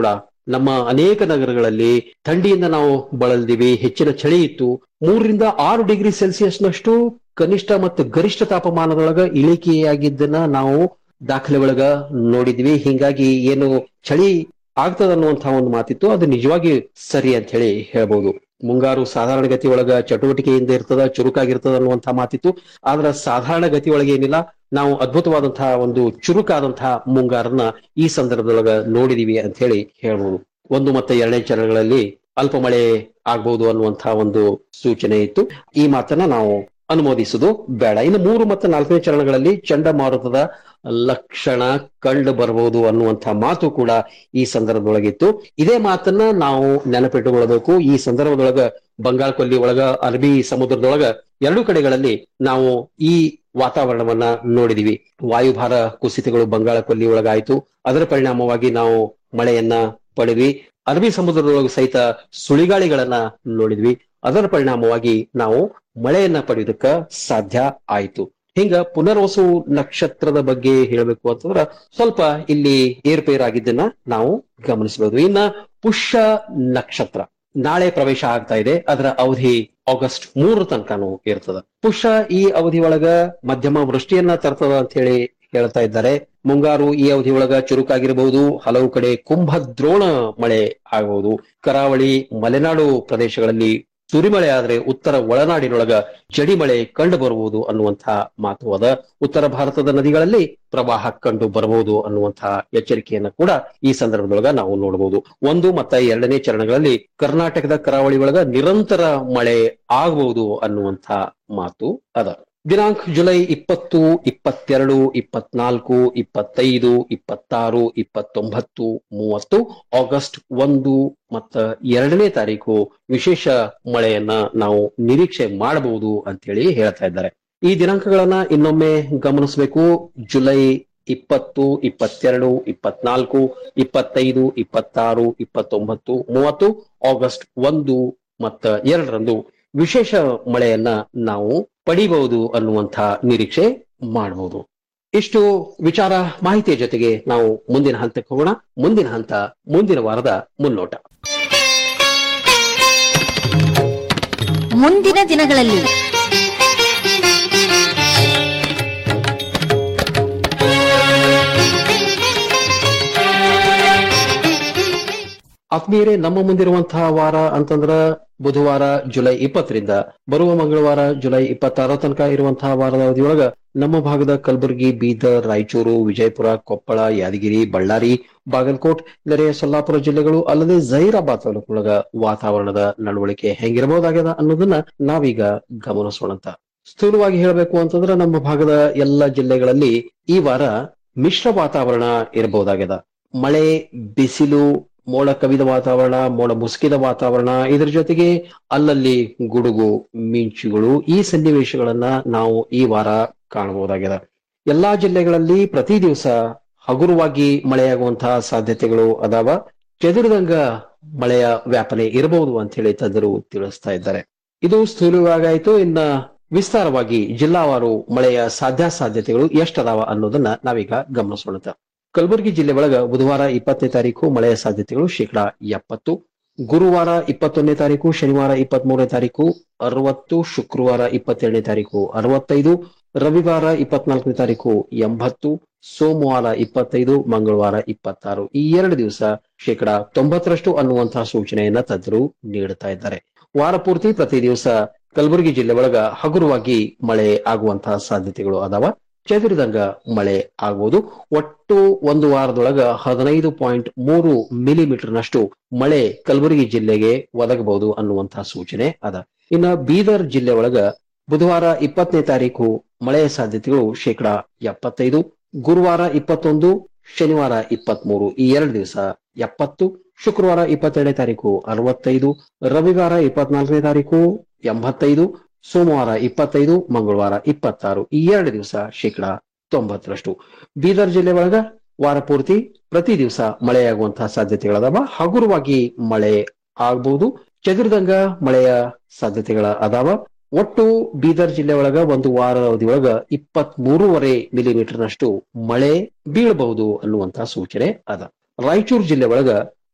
ನಮ್ಮ ಅನೇಕ ನಗರಗಳಲ್ಲಿ ಥಂಡಿಯಿಂದ ನಾವು ಬಳಲ್ದಿವಿ ಹೆಚ್ಚಿನ ಚಳಿ ಇತ್ತು ಮೂರರಿಂದ ಆರು ಡಿಗ್ರಿ ಸೆಲ್ಸಿಯಸ್ನಷ್ಟು ಕನಿಷ್ಠ ಮತ್ತು ಗರಿಷ್ಠ ತಾಪಮಾನದೊಳಗ ಇಳಿಕೆಯಾಗಿದ್ದನ್ನ ನಾವು ದಾಖಲೆ ಒಳಗ ನೋಡಿದ್ವಿ ಹಿಂಗಾಗಿ ಏನು ಚಳಿ ಆಗ್ತದ ಅನ್ನುವಂತಹ ಒಂದು ಮಾತಿತ್ತು ಅದು ನಿಜವಾಗಿ ಸರಿ ಅಂತ ಹೇಳಿ ಹೇಳ್ಬೋದು ಮುಂಗಾರು ಸಾಧಾರಣ ಗತಿ ಒಳಗ ಚಟುವಟಿಕೆಯಿಂದ ಇರ್ತದ ಚುರುಕಾಗಿರ್ತದ ಅನ್ನುವಂತಹ ಮಾತಿತ್ತು ಆದ್ರ ಸಾಧಾರಣ ಗತಿ ಒಳಗೆ ಏನಿಲ್ಲ ನಾವು ಅದ್ಭುತವಾದಂತಹ ಒಂದು ಚುರುಕಾದಂತಹ ಮುಂಗಾರನ್ನ ಈ ಸಂದರ್ಭದೊಳಗ ನೋಡಿದೀವಿ ಅಂತ ಹೇಳಿ ಹೇಳ್ಬೋದು ಒಂದು ಮತ್ತೆ ಎರಡನೇ ಚರಣಗಳಲ್ಲಿ ಅಲ್ಪ ಮಳೆ ಆಗ್ಬಹುದು ಅನ್ನುವಂತಹ ಒಂದು ಸೂಚನೆ ಇತ್ತು ಈ ಮಾತನ್ನ ನಾವು ಅನುಮೋದಿಸುವುದು ಬೇಡ ಇನ್ನು ಮೂರು ಮತ್ತು ನಾಲ್ಕನೇ ಚರಣಗಳಲ್ಲಿ ಚಂಡಮಾರುತದ ಲಕ್ಷಣ ಕಂಡು ಬರಬಹುದು ಅನ್ನುವಂತಹ ಮಾತು ಕೂಡ ಈ ಸಂದರ್ಭದೊಳಗಿತ್ತು ಇದೇ ಮಾತನ್ನ ನಾವು ನೆನಪಿಟ್ಟುಕೊಳ್ಳಬೇಕು ಈ ಸಂದರ್ಭದೊಳಗ ಬಂಗಾಳ ಕೊಲ್ಲಿ ಒಳಗ ಅರಬ್ಬಿ ಸಮುದ್ರದೊಳಗ ಎರಡು ಕಡೆಗಳಲ್ಲಿ ನಾವು ಈ ವಾತಾವರಣವನ್ನ ನೋಡಿದಿವಿ ವಾಯುಭಾರ ಕುಸಿತಗಳು ಬಂಗಾಳ ಕೊಲ್ಲಿ ಒಳಗಾಯ್ತು ಅದರ ಪರಿಣಾಮವಾಗಿ ನಾವು ಮಳೆಯನ್ನ ಪಡೆದ್ವಿ ಅರಬ್ಬಿ ಸಮುದ್ರದೊಳಗೆ ಸಹಿತ ಸುಳಿಗಾಳಿಗಳನ್ನ ನೋಡಿದ್ವಿ ಅದರ ಪರಿಣಾಮವಾಗಿ ನಾವು ಮಳೆಯನ್ನ ಪಡೆಯೋದಕ್ಕ ಸಾಧ್ಯ ಆಯ್ತು ಹಿಂಗ ಪುನರ್ವಸು ನಕ್ಷತ್ರದ ಬಗ್ಗೆ ಹೇಳಬೇಕು ಅಂತಂದ್ರ ಸ್ವಲ್ಪ ಇಲ್ಲಿ ಏರ್ಪೇರಾಗಿದ್ದನ್ನ ನಾವು ಗಮನಿಸಬಹುದು ಇನ್ನ ಪುಷ್ಯ ನಕ್ಷತ್ರ ನಾಳೆ ಪ್ರವೇಶ ಆಗ್ತಾ ಇದೆ ಅದರ ಅವಧಿ ಆಗಸ್ಟ್ ಮೂರ ತನಕನೂ ಇರ್ತದ ಪುಷ್ಯ ಈ ಅವಧಿ ಒಳಗ ಮಧ್ಯಮ ವೃಷ್ಟಿಯನ್ನ ತರ್ತದ ಅಂತ ಹೇಳಿ ಹೇಳ್ತಾ ಇದ್ದಾರೆ ಮುಂಗಾರು ಈ ಅವಧಿ ಒಳಗ ಚುರುಕಾಗಿರಬಹುದು ಹಲವು ಕಡೆ ಕುಂಭದ್ರೋಣ ಮಳೆ ಆಗಬಹುದು ಕರಾವಳಿ ಮಲೆನಾಡು ಪ್ರದೇಶಗಳಲ್ಲಿ ಸುರಿಮಳೆ ಆದ್ರೆ ಉತ್ತರ ಒಳನಾಡಿನೊಳಗ ಜಡಿ ಮಳೆ ಕಂಡು ಬರುವುದು ಅನ್ನುವಂತಹ ಮಾತು ಅದ ಉತ್ತರ ಭಾರತದ ನದಿಗಳಲ್ಲಿ ಪ್ರವಾಹ ಕಂಡು ಬರಬಹುದು ಅನ್ನುವಂತಹ ಎಚ್ಚರಿಕೆಯನ್ನ ಕೂಡ ಈ ಸಂದರ್ಭದೊಳಗ ನಾವು ನೋಡಬಹುದು ಒಂದು ಮತ್ತ ಎರಡನೇ ಚರಣಗಳಲ್ಲಿ ಕರ್ನಾಟಕದ ಕರಾವಳಿ ಒಳಗ ನಿರಂತರ ಮಳೆ ಆಗಬಹುದು ಅನ್ನುವಂಥ ಮಾತು ಅದ ದಿನಾಂಕ ಜುಲೈ ಇಪ್ಪತ್ತು ಇಪ್ಪತ್ತೆರಡು ಇಪ್ಪತ್ನಾಲ್ಕು ಇಪ್ಪತ್ತೈದು ಇಪ್ಪತ್ತಾರು ಇಪ್ಪತ್ತೊಂಬತ್ತು ಮೂವತ್ತು ಆಗಸ್ಟ್ ಒಂದು ಮತ್ತ ಎರಡನೇ ತಾರೀಕು ವಿಶೇಷ ಮಳೆಯನ್ನ ನಾವು ನಿರೀಕ್ಷೆ ಮಾಡಬಹುದು ಅಂತೇಳಿ ಹೇಳ್ತಾ ಇದ್ದಾರೆ ಈ ದಿನಾಂಕಗಳನ್ನ ಇನ್ನೊಮ್ಮೆ ಗಮನಿಸಬೇಕು ಜುಲೈ ಇಪ್ಪತ್ತು ಇಪ್ಪತ್ತೆರಡು ಇಪ್ಪತ್ನಾಲ್ಕು ಇಪ್ಪತ್ತೈದು ಇಪ್ಪತ್ತಾರು ಇಪ್ಪತ್ತೊಂಬತ್ತು ಮೂವತ್ತು ಆಗಸ್ಟ್ ಒಂದು ಮತ್ತ ಎರಡರಂದು ವಿಶೇಷ ಮಳೆಯನ್ನ ನಾವು ಪಡಿಬಹುದು ಅನ್ನುವಂಥ ನಿರೀಕ್ಷೆ ಮಾಡಬಹುದು ಇಷ್ಟು ವಿಚಾರ ಮಾಹಿತಿಯ ಜೊತೆಗೆ ನಾವು ಮುಂದಿನ ಹಂತಕ್ಕೆ ಹೋಗೋಣ ಮುಂದಿನ ಹಂತ ಮುಂದಿನ ವಾರದ ಮುನ್ನೋಟ ಮುಂದಿನ ದಿನಗಳಲ್ಲಿ ಆತ್ಮೀಯರೇ ನಮ್ಮ ಮುಂದಿರುವಂತಹ ವಾರ ಅಂತಂದ್ರ ಬುಧವಾರ ಜುಲೈ ಇಪ್ಪತ್ತರಿಂದ ಬರುವ ಮಂಗಳವಾರ ಜುಲೈ ಇಪ್ಪತ್ತಾರ ತನಕ ಇರುವಂತಹ ವಾರದ ಅವಧಿಯೊಳಗ ನಮ್ಮ ಭಾಗದ ಕಲಬುರಗಿ ಬೀದರ್ ರಾಯಚೂರು ವಿಜಯಪುರ ಕೊಪ್ಪಳ ಯಾದಗಿರಿ ಬಳ್ಳಾರಿ ಬಾಗಲಕೋಟ್ ನೆರೆಯ ಸೊಲ್ಲಾಪುರ ಜಿಲ್ಲೆಗಳು ಅಲ್ಲದೆ ಜೈರಾಬಾದ್ ತಾಲೂಕೊಳಗ ವಾತಾವರಣದ ನಡವಳಿಕೆ ಹೆಂಗಿರಬಹುದಾಗ್ಯದ ಅನ್ನೋದನ್ನ ನಾವೀಗ ಗಮನಿಸೋಣಂತ ಸ್ಥೂಲವಾಗಿ ಹೇಳಬೇಕು ಅಂತಂದ್ರೆ ನಮ್ಮ ಭಾಗದ ಎಲ್ಲ ಜಿಲ್ಲೆಗಳಲ್ಲಿ ಈ ವಾರ ಮಿಶ್ರ ವಾತಾವರಣ ಇರಬಹುದಾಗ್ಯದ ಮಳೆ ಬಿಸಿಲು ಮೋಡ ಕವಿದ ವಾತಾವರಣ ಮೋಡ ಮುಸುಕಿದ ವಾತಾವರಣ ಇದರ ಜೊತೆಗೆ ಅಲ್ಲಲ್ಲಿ ಗುಡುಗು ಮಿಂಚುಗಳು ಈ ಸನ್ನಿವೇಶಗಳನ್ನ ನಾವು ಈ ವಾರ ಕಾಣಬಹುದಾಗಿದೆ ಎಲ್ಲಾ ಜಿಲ್ಲೆಗಳಲ್ಲಿ ಪ್ರತಿ ದಿವಸ ಹಗುರವಾಗಿ ಮಳೆಯಾಗುವಂತಹ ಸಾಧ್ಯತೆಗಳು ಅದಾವ ಚದುರಿದಂಗ ಮಳೆಯ ವ್ಯಾಪನೆ ಇರಬಹುದು ಅಂತ ಹೇಳಿ ತಜ್ಞರು ತಿಳಿಸ್ತಾ ಇದ್ದಾರೆ ಇದು ಸ್ಥೂಲವಾಗಾಯ್ತು ಇನ್ನ ವಿಸ್ತಾರವಾಗಿ ಜಿಲ್ಲಾವಾರು ಮಳೆಯ ಸಾಧ್ಯಾಸಾಧ್ಯತೆಗಳು ಎಷ್ಟದಾವ ಅನ್ನೋದನ್ನ ನಾವೀಗ ಗಮನಿಸೋಣ ಕಲಬುರಗಿ ಜಿಲ್ಲೆ ಒಳಗ ಬುಧವಾರ ಇಪ್ಪತ್ತನೇ ತಾರೀಕು ಮಳೆಯ ಸಾಧ್ಯತೆಗಳು ಶೇಕಡಾ ಎಪ್ಪತ್ತು ಗುರುವಾರ ಇಪ್ಪತ್ತೊಂದನೇ ತಾರೀಕು ಶನಿವಾರ ಇಪ್ಪತ್ತ್ ಮೂರನೇ ತಾರೀಕು ಅರವತ್ತು ಶುಕ್ರವಾರ ಇಪ್ಪತ್ತೆರಡನೇ ತಾರೀಕು ಅರವತ್ತೈದು ರವಿವಾರ ಇಪ್ಪತ್ನಾಲ್ಕನೇ ತಾರೀಕು ಎಂಬತ್ತು ಸೋಮವಾರ ಇಪ್ಪತ್ತೈದು ಮಂಗಳವಾರ ಇಪ್ಪತ್ತಾರು ಈ ಎರಡು ದಿವಸ ಶೇಕಡಾ ತೊಂಬತ್ತರಷ್ಟು ಅನ್ನುವಂತಹ ಸೂಚನೆಯನ್ನ ತಜ್ಞರು ನೀಡುತ್ತಾ ಇದ್ದಾರೆ ವಾರ ಪೂರ್ತಿ ಪ್ರತಿ ದಿವಸ ಕಲಬುರಗಿ ಜಿಲ್ಲೆ ಒಳಗ ಹಗುರವಾಗಿ ಮಳೆ ಆಗುವಂತಹ ಸಾಧ್ಯತೆಗಳು ಅದಾವ ಚದುರಿದಂಗ ಮಳೆ ಆಗಬಹುದು ಒಟ್ಟು ಒಂದು ವಾರದೊಳಗ ಹದಿನೈದು ಪಾಯಿಂಟ್ ಮೂರು ಮಿಲಿಮೀಟರ್ನಷ್ಟು ಮಳೆ ಕಲಬುರಗಿ ಜಿಲ್ಲೆಗೆ ಒದಗಬಹುದು ಅನ್ನುವಂತಹ ಸೂಚನೆ ಅದ ಇನ್ನ ಬೀದರ್ ಜಿಲ್ಲೆ ಒಳಗ ಬುಧವಾರ ಇಪ್ಪತ್ತನೇ ತಾರೀಕು ಮಳೆಯ ಸಾಧ್ಯತೆಗಳು ಶೇಕಡಾ ಎಪ್ಪತ್ತೈದು ಗುರುವಾರ ಇಪ್ಪತ್ತೊಂದು ಶನಿವಾರ ಇಪ್ಪತ್ಮೂರು ಈ ಎರಡು ದಿವಸ ಎಪ್ಪತ್ತು ಶುಕ್ರವಾರ ಇಪ್ಪತ್ತೆರಡನೇ ತಾರೀಕು ಅರವತ್ತೈದು ರವಿವಾರ ಇಪ್ಪತ್ನಾಲ್ಕನೇ ತಾರೀಕು ಎಂಬತ್ತೈದು ಸೋಮವಾರ ಇಪ್ಪತ್ತೈದು ಮಂಗಳವಾರ ಇಪ್ಪತ್ತಾರು ಈ ಎರಡು ದಿವಸ ಶೇಕಡಾ ತೊಂಬತ್ತರಷ್ಟು ಬೀದರ್ ಜಿಲ್ಲೆ ಒಳಗ ವಾರ ಪೂರ್ತಿ ಪ್ರತಿ ದಿವಸ ಮಳೆಯಾಗುವಂತಹ ಸಾಧ್ಯತೆಗಳದಾವ ಹಗುರವಾಗಿ ಮಳೆ ಆಗ್ಬಹುದು ಚದುರಿದಂಗ ಮಳೆಯ ಸಾಧ್ಯತೆಗಳ ಅದಾವ ಒಟ್ಟು ಬೀದರ್ ಜಿಲ್ಲೆ ಒಳಗ ಒಂದು ವಾರದ ಅವಧಿ ಒಳಗ ಇಪ್ಪತ್ತ್ ಮೂರುವರೆ ಮಿಲಿಮೀಟರ್ನಷ್ಟು ಮಳೆ ಬೀಳಬಹುದು ಅನ್ನುವಂತಹ ಸೂಚನೆ ಅದ ರಾಯಚೂರು ಜಿಲ್ಲೆ ಒಳಗ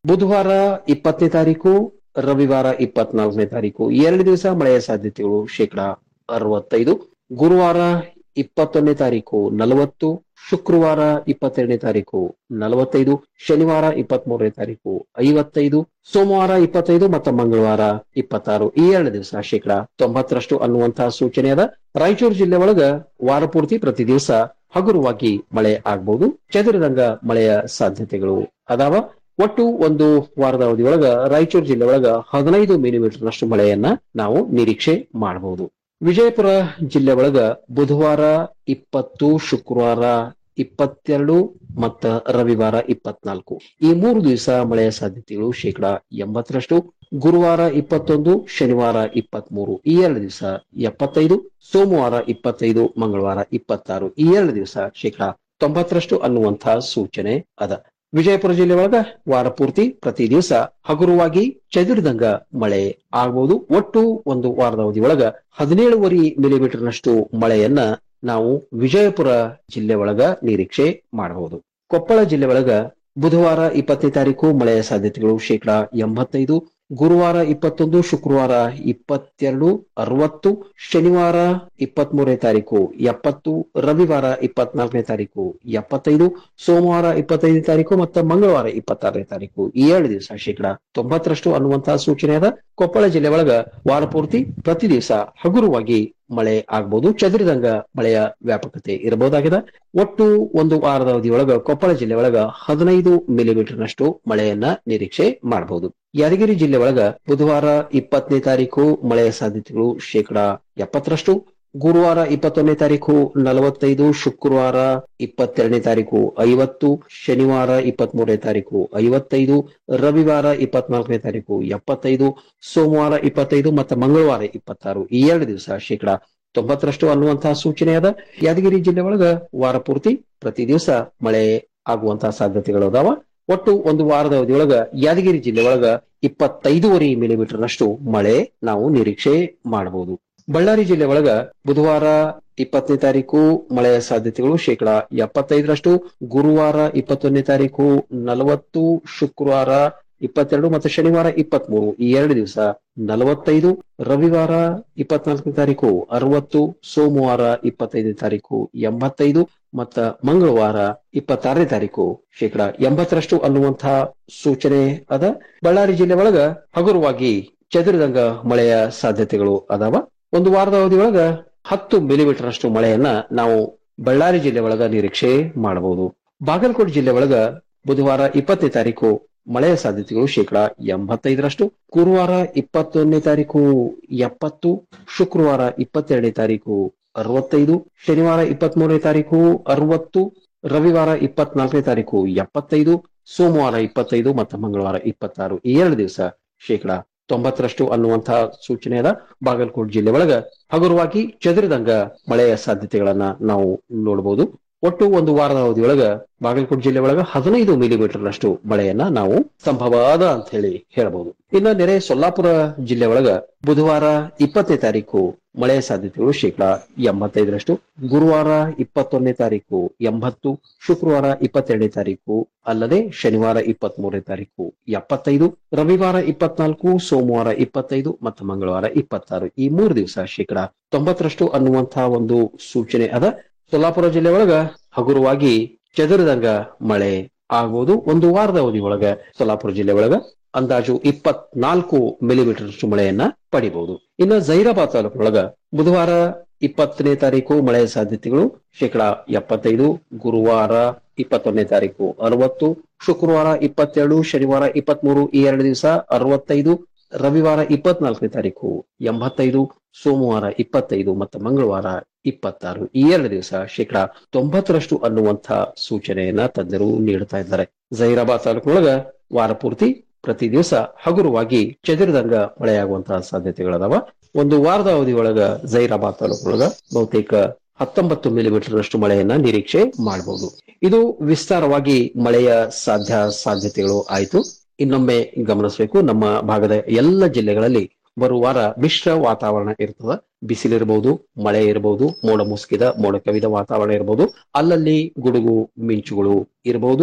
ಬುಧವಾರ ಇಪ್ಪತ್ತನೇ ತಾರೀಕು ರವಿವಾರ ಇಪ್ಪತ್ನಾಲ್ಕನೇ ತಾರೀಕು ಎರಡು ದಿವಸ ಮಳೆಯ ಸಾಧ್ಯತೆಗಳು ಶೇಕಡಾ ಅರವತ್ತೈದು ಗುರುವಾರ ಇಪ್ಪತ್ತೊಂದನೇ ತಾರೀಕು ನಲವತ್ತು ಶುಕ್ರವಾರ ಇಪ್ಪತ್ತೆರಡನೇ ತಾರೀಕು ನಲವತ್ತೈದು ಶನಿವಾರ ಇಪ್ಪತ್ತ್ ಮೂರನೇ ತಾರೀಕು ಐವತ್ತೈದು ಸೋಮವಾರ ಇಪ್ಪತ್ತೈದು ಮತ್ತು ಮಂಗಳವಾರ ಇಪ್ಪತ್ತಾರು ಈ ಎರಡು ದಿವಸ ಶೇಕಡಾ ತೊಂಬತ್ತರಷ್ಟು ಅನ್ನುವಂತಹ ಸೂಚನೆ ಅದ ರಾಯಚೂರು ಜಿಲ್ಲೆ ಒಳಗ ವಾರ ಪೂರ್ತಿ ಪ್ರತಿ ದಿವಸ ಹಗುರವಾಗಿ ಮಳೆ ಆಗ್ಬಹುದು ಚದುರಿದಂಗ ಮಳೆಯ ಸಾಧ್ಯತೆಗಳು ಅದಾವ ಒಟ್ಟು ಒಂದು ವಾರದ ಅವಧಿಯೊಳಗ ರಾಯಚೂರು ಜಿಲ್ಲೆ ಒಳಗ ಹದಿನೈದು ಮಿಲಿಮೀಟರ್ ನಷ್ಟು ಮಳೆಯನ್ನ ನಾವು ನಿರೀಕ್ಷೆ ಮಾಡಬಹುದು ವಿಜಯಪುರ ಜಿಲ್ಲೆ ಒಳಗ ಬುಧವಾರ ಇಪ್ಪತ್ತು ಶುಕ್ರವಾರ ಇಪ್ಪತ್ತೆರಡು ಮತ್ತ ರವಿವಾರ ಇಪ್ಪತ್ನಾಲ್ಕು ಈ ಮೂರು ದಿವಸ ಮಳೆಯ ಸಾಧ್ಯತೆಗಳು ಶೇಕಡಾ ಎಂಬತ್ತರಷ್ಟು ಗುರುವಾರ ಇಪ್ಪತ್ತೊಂದು ಶನಿವಾರ ಇಪ್ಪತ್ಮೂರು ಈ ಎರಡು ದಿವಸ ಎಪ್ಪತ್ತೈದು ಸೋಮವಾರ ಇಪ್ಪತ್ತೈದು ಮಂಗಳವಾರ ಇಪ್ಪತ್ತಾರು ಈ ಎರಡು ದಿವಸ ಶೇಕಡಾ ತೊಂಬತ್ತರಷ್ಟು ಅನ್ನುವಂತಹ ಸೂಚನೆ ಅದ ವಿಜಯಪುರ ಜಿಲ್ಲೆ ಒಳಗ ವಾರ ಪೂರ್ತಿ ಪ್ರತಿ ದಿವಸ ಹಗುರವಾಗಿ ಚದುರಿದಂಗ ಮಳೆ ಆಗಬಹುದು ಒಟ್ಟು ಒಂದು ವಾರದ ಅವಧಿ ಒಳಗ ಹದಿನೇಳುವರೆ ಮಿಲಿಮೀಟರ್ ನಷ್ಟು ಮಳೆಯನ್ನ ನಾವು ವಿಜಯಪುರ ಜಿಲ್ಲೆ ಒಳಗ ನಿರೀಕ್ಷೆ ಮಾಡಬಹುದು ಕೊಪ್ಪಳ ಜಿಲ್ಲೆ ಒಳಗ ಬುಧವಾರ ಇಪ್ಪತ್ತನೇ ತಾರೀಕು ಮಳೆಯ ಸಾಧ್ಯತೆಗಳು ಶೇಕಡಾ ಎಂಬತ್ತೈದು ಗುರುವಾರ ಇಪ್ಪತ್ತೊಂದು ಶುಕ್ರವಾರ ಇಪ್ಪತ್ತೆರಡು ಅರವತ್ತು ಶನಿವಾರ ಇಪ್ಪತ್ತ್ ಮೂರನೇ ತಾರೀಕು ಎಪ್ಪತ್ತು ರವಿವಾರ ಇಪ್ಪತ್ನಾಲ್ಕನೇ ತಾರೀಕು ಎಪ್ಪತ್ತೈದು ಸೋಮವಾರ ಇಪ್ಪತ್ತೈದನೇ ತಾರೀಕು ಮತ್ತು ಮಂಗಳವಾರ ಇಪ್ಪತ್ತಾರನೇ ತಾರೀಕು ಈ ಎರಡು ದಿವಸ ಶೇಕಡಾ ತೊಂಬತ್ತರಷ್ಟು ಅನ್ನುವಂತಹ ಸೂಚನೆ ಅದ ಕೊಪ್ಪಳ ಜಿಲ್ಲೆ ಒಳಗ ವಾರ ಪೂರ್ತಿ ಪ್ರತಿ ದಿವಸ ಹಗುರವಾಗಿ ಮಳೆ ಆಗ್ಬಹುದು ಚದುರಿದಂಗ ಮಳೆಯ ವ್ಯಾಪಕತೆ ಇರಬಹುದಾಗಿದೆ ಒಟ್ಟು ಒಂದು ವಾರದ ಅವಧಿಯೊಳಗ ಕೊಪ್ಪಳ ಜಿಲ್ಲೆ ಒಳಗ ಹದಿನೈದು ಮಿಲಿಮೀಟರ್ ನಷ್ಟು ಮಳೆಯನ್ನ ನಿರೀಕ್ಷೆ ಮಾಡಬಹುದು ಯಾದಗಿರಿ ಜಿಲ್ಲೆ ಒಳಗ ಬುಧವಾರ ಇಪ್ಪತ್ತನೇ ತಾರೀಕು ಮಳೆಯ ಸಾಧ್ಯತೆಗಳು ಶೇಕಡಾ ಎಪ್ಪತ್ತರಷ್ಟು ಗುರುವಾರ ಇಪ್ಪತ್ತೊಂದನೇ ತಾರೀಕು ನಲವತ್ತೈದು ಶುಕ್ರವಾರ ಇಪ್ಪತ್ತೆರಡನೇ ತಾರೀಕು ಐವತ್ತು ಶನಿವಾರ ಇಪ್ಪತ್ತ್ ಮೂರನೇ ತಾರೀಕು ಐವತ್ತೈದು ರವಿವಾರ ಇಪ್ಪತ್ನಾಲ್ಕನೇ ತಾರೀಕು ಎಪ್ಪತ್ತೈದು ಸೋಮವಾರ ಇಪ್ಪತ್ತೈದು ಮತ್ತು ಮಂಗಳವಾರ ಇಪ್ಪತ್ತಾರು ಈ ಎರಡು ದಿವಸ ಶೇಕಡಾ ತೊಂಬತ್ತರಷ್ಟು ಅನ್ನುವಂತಹ ಸೂಚನೆ ಅದ ಯಾದಗಿರಿ ಜಿಲ್ಲೆ ಒಳಗ ವಾರ ಪೂರ್ತಿ ಪ್ರತಿ ದಿವಸ ಮಳೆ ಆಗುವಂತಹ ಸಾಧ್ಯತೆಗಳು ಅದಾವ ಒಟ್ಟು ಒಂದು ವಾರದ ಅವಧಿಯೊಳಗ ಯಾದಗಿರಿ ಜಿಲ್ಲೆ ಒಳಗ ಇಪ್ಪತ್ತೈದೂವರೆ ಮಿಲಿಮೀಟರ್ ನಷ್ಟು ಮಳೆ ನಾವು ನಿರೀಕ್ಷೆ ಮಾಡಬಹುದು ಬಳ್ಳಾರಿ ಜಿಲ್ಲೆ ಒಳಗ ಬುಧವಾರ ಇಪ್ಪತ್ತನೇ ತಾರೀಕು ಮಳೆಯ ಸಾಧ್ಯತೆಗಳು ಶೇಕಡಾ ಎಪ್ಪತ್ತೈದರಷ್ಟು ಗುರುವಾರ ಇಪ್ಪತ್ತೊಂದನೇ ತಾರೀಕು ನಲವತ್ತು ಶುಕ್ರವಾರ ಇಪ್ಪತ್ತೆರಡು ಮತ್ತು ಶನಿವಾರ ಇಪ್ಪತ್ಮೂರು ಈ ಎರಡು ದಿವಸ ನಲವತ್ತೈದು ರವಿವಾರ ಇಪ್ಪತ್ನಾಲ್ಕನೇ ತಾರೀಕು ಅರವತ್ತು ಸೋಮವಾರ ಇಪ್ಪತ್ತೈದನೇ ತಾರೀಕು ಎಂಬತ್ತೈದು ಮತ್ತ ಮಂಗಳವಾರ ಇಪ್ಪತ್ತಾರನೇ ತಾರೀಕು ಶೇಕಡಾ ಎಂಬತ್ತರಷ್ಟು ಅನ್ನುವಂತಹ ಸೂಚನೆ ಅದ ಬಳ್ಳಾರಿ ಜಿಲ್ಲೆ ಒಳಗ ಹಗುರವಾಗಿ ಚದುರಿದಂಗ ಮಳೆಯ ಸಾಧ್ಯತೆಗಳು ಅದಾವ ಒಂದು ವಾರದ ಅವಧಿಯೊಳಗ ಹತ್ತು ಮಿಲಿಮೀಟರ್ ಅಷ್ಟು ಮಳೆಯನ್ನ ನಾವು ಬಳ್ಳಾರಿ ಜಿಲ್ಲೆ ಒಳಗ ನಿರೀಕ್ಷೆ ಮಾಡಬಹುದು ಬಾಗಲಕೋಟೆ ಜಿಲ್ಲೆ ಒಳಗ ಬುಧವಾರ ಇಪ್ಪತ್ತನೇ ತಾರೀಕು ಮಳೆಯ ಸಾಧ್ಯತೆಗಳು ಶೇಕಡಾ ಎಂಬತ್ತೈದರಷ್ಟು ಗುರುವಾರ ಇಪ್ಪತ್ತೊಂದನೇ ತಾರೀಕು ಎಪ್ಪತ್ತು ಶುಕ್ರವಾರ ಇಪ್ಪತ್ತೆರಡನೇ ತಾರೀಕು ಅರವತ್ತೈದು ಶನಿವಾರ ಇಪ್ಪತ್ತ್ ಮೂರನೇ ತಾರೀಕು ಅರವತ್ತು ರವಿವಾರ ಇಪ್ಪತ್ನಾಲ್ಕನೇ ತಾರೀಕು ಎಪ್ಪತ್ತೈದು ಸೋಮವಾರ ಇಪ್ಪತ್ತೈದು ಮತ್ತು ಮಂಗಳವಾರ ಇಪ್ಪತ್ತಾರು ಈ ಎರಡು ದಿವಸ ಶೇಕಡಾ ತೊಂಬತ್ತರಷ್ಟು ಅನ್ನುವಂತಹ ಸೂಚನೆ ಅದ ಬಾಗಲಕೋಟೆ ಜಿಲ್ಲೆ ಒಳಗ ಹಗುರವಾಗಿ ಚದುರಿದಂಗ ಮಳೆಯ ಸಾಧ್ಯತೆಗಳನ್ನ ನಾವು ನೋಡಬಹುದು ಒಟ್ಟು ಒಂದು ವಾರದ ಅವಧಿಯೊಳಗ ಬಾಗಲಕೋಟೆ ಜಿಲ್ಲೆ ಒಳಗ ಹದಿನೈದು ಮಿಲಿಮೀಟರ್ ನಷ್ಟು ಮಳೆಯನ್ನ ನಾವು ಸಂಭವ ಅದ ಅಂತ ಹೇಳಿ ಹೇಳಬಹುದು ಇನ್ನ ನೆರೆ ಸೊಲ್ಲಾಪುರ ಜಿಲ್ಲೆ ಒಳಗ ಬುಧವಾರ ಇಪ್ಪತ್ತನೇ ತಾರೀಕು ಮಳೆಯ ಸಾಧ್ಯತೆಗಳು ಶೇಕಡಾ ಎಂಬತ್ತೈದರಷ್ಟು ಗುರುವಾರ ಇಪ್ಪತ್ತೊಂದನೇ ತಾರೀಕು ಎಂಬತ್ತು ಶುಕ್ರವಾರ ಇಪ್ಪತ್ತೆರಡನೇ ತಾರೀಕು ಅಲ್ಲದೆ ಶನಿವಾರ ಇಪ್ಪತ್ತ್ ಮೂರನೇ ತಾರೀಕು ಎಪ್ಪತ್ತೈದು ರವಿವಾರ ಇಪ್ಪತ್ನಾಲ್ಕು ಸೋಮವಾರ ಇಪ್ಪತ್ತೈದು ಮತ್ತು ಮಂಗಳವಾರ ಇಪ್ಪತ್ತಾರು ಈ ಮೂರು ದಿವಸ ಶೇಕಡಾ ತೊಂಬತ್ತರಷ್ಟು ಅನ್ನುವಂತಹ ಒಂದು ಸೂಚನೆ ಅದ ಸೊಲ್ಲಾಪುರ ಜಿಲ್ಲೆ ಒಳಗ ಹಗುರವಾಗಿ ಚದುರಿದಂಗ ಮಳೆ ಆಗ್ಬೋದು ಒಂದು ವಾರದ ಅವಧಿ ಒಳಗ ಸೊಲ್ಲಾಪುರ ಜಿಲ್ಲೆ ಒಳಗ ಅಂದಾಜು ಇಪ್ಪತ್ನಾಲ್ಕು ಮಿಲಿಮೀಟರ್ ಅಷ್ಟು ಮಳೆಯನ್ನ ಪಡಿಬಹುದು ಇನ್ನು ಜೈರಾಬಾದ್ ತಾಲೂಕಿನೊಳಗ ಬುಧವಾರ ಇಪ್ಪತ್ತನೇ ತಾರೀಕು ಮಳೆಯ ಸಾಧ್ಯತೆಗಳು ಶೇಕಡಾ ಎಪ್ಪತ್ತೈದು ಗುರುವಾರ ಇಪ್ಪತ್ತೊಂದನೇ ತಾರೀಕು ಅರವತ್ತು ಶುಕ್ರವಾರ ಇಪ್ಪತ್ತೆರಡು ಶನಿವಾರ ಇಪ್ಪತ್ಮೂರು ಈ ಎರಡು ದಿವಸ ಅರವತ್ತೈದು ರವಿವಾರ ಇಪ್ಪತ್ನಾಲ್ಕನೇ ತಾರೀಕು ಎಂಬತ್ತೈದು ಸೋಮವಾರ ಇಪ್ಪತ್ತೈದು ಮತ್ತು ಮಂಗಳವಾರ ಇಪ್ಪತ್ತಾರು ಈ ಎರಡು ದಿವಸ ಶೇಕಡಾ ತೊಂಬತ್ತರಷ್ಟು ಅನ್ನುವಂತಹ ಸೂಚನೆಯನ್ನ ತಜ್ಞರು ನೀಡುತ್ತಾ ಇದ್ದಾರೆ ಜೈರಾಬಾದ್ ತಾಲೂಕಿನೊಳಗ ವಾರ ಪೂರ್ತಿ ಪ್ರತಿ ದಿವಸ ಹಗುರವಾಗಿ ಚದುರಿದಂಗ ಮಳೆಯಾಗುವಂತಹ ಸಾಧ್ಯತೆಗಳದಾವ ಒಂದು ವಾರದ ಅವಧಿ ಒಳಗ ಜೈರಾಬಾದ್ ತಾಲೂಕಿನೊಳಗ ಬಹುತೇಕ ಹತ್ತೊಂಬತ್ತು ಮಿಲಿಮೀಟರ್ ನಷ್ಟು ಮಳೆಯನ್ನ ನಿರೀಕ್ಷೆ ಮಾಡಬಹುದು ಇದು ವಿಸ್ತಾರವಾಗಿ ಮಳೆಯ ಸಾಧ್ಯ ಸಾಧ್ಯತೆಗಳು ಆಯಿತು ಇನ್ನೊಮ್ಮೆ ಗಮನಿಸಬೇಕು ನಮ್ಮ ಭಾಗದ ಎಲ್ಲ ಜಿಲ್ಲೆಗಳಲ್ಲಿ ಬರುವ ವಾರ ಮಿಶ್ರ ವಾತಾವರಣ ಇರ್ತದ ಬಿಸಿಲಿರಬಹುದು ಮಳೆ ಇರಬಹುದು ಮೋಡ ಮುಸುಕಿದ ಮೋಡ ಕವಿದ ವಾತಾವರಣ ಇರಬಹುದು ಅಲ್ಲಲ್ಲಿ ಗುಡುಗು ಮಿಂಚುಗಳು ಇರಬಹುದು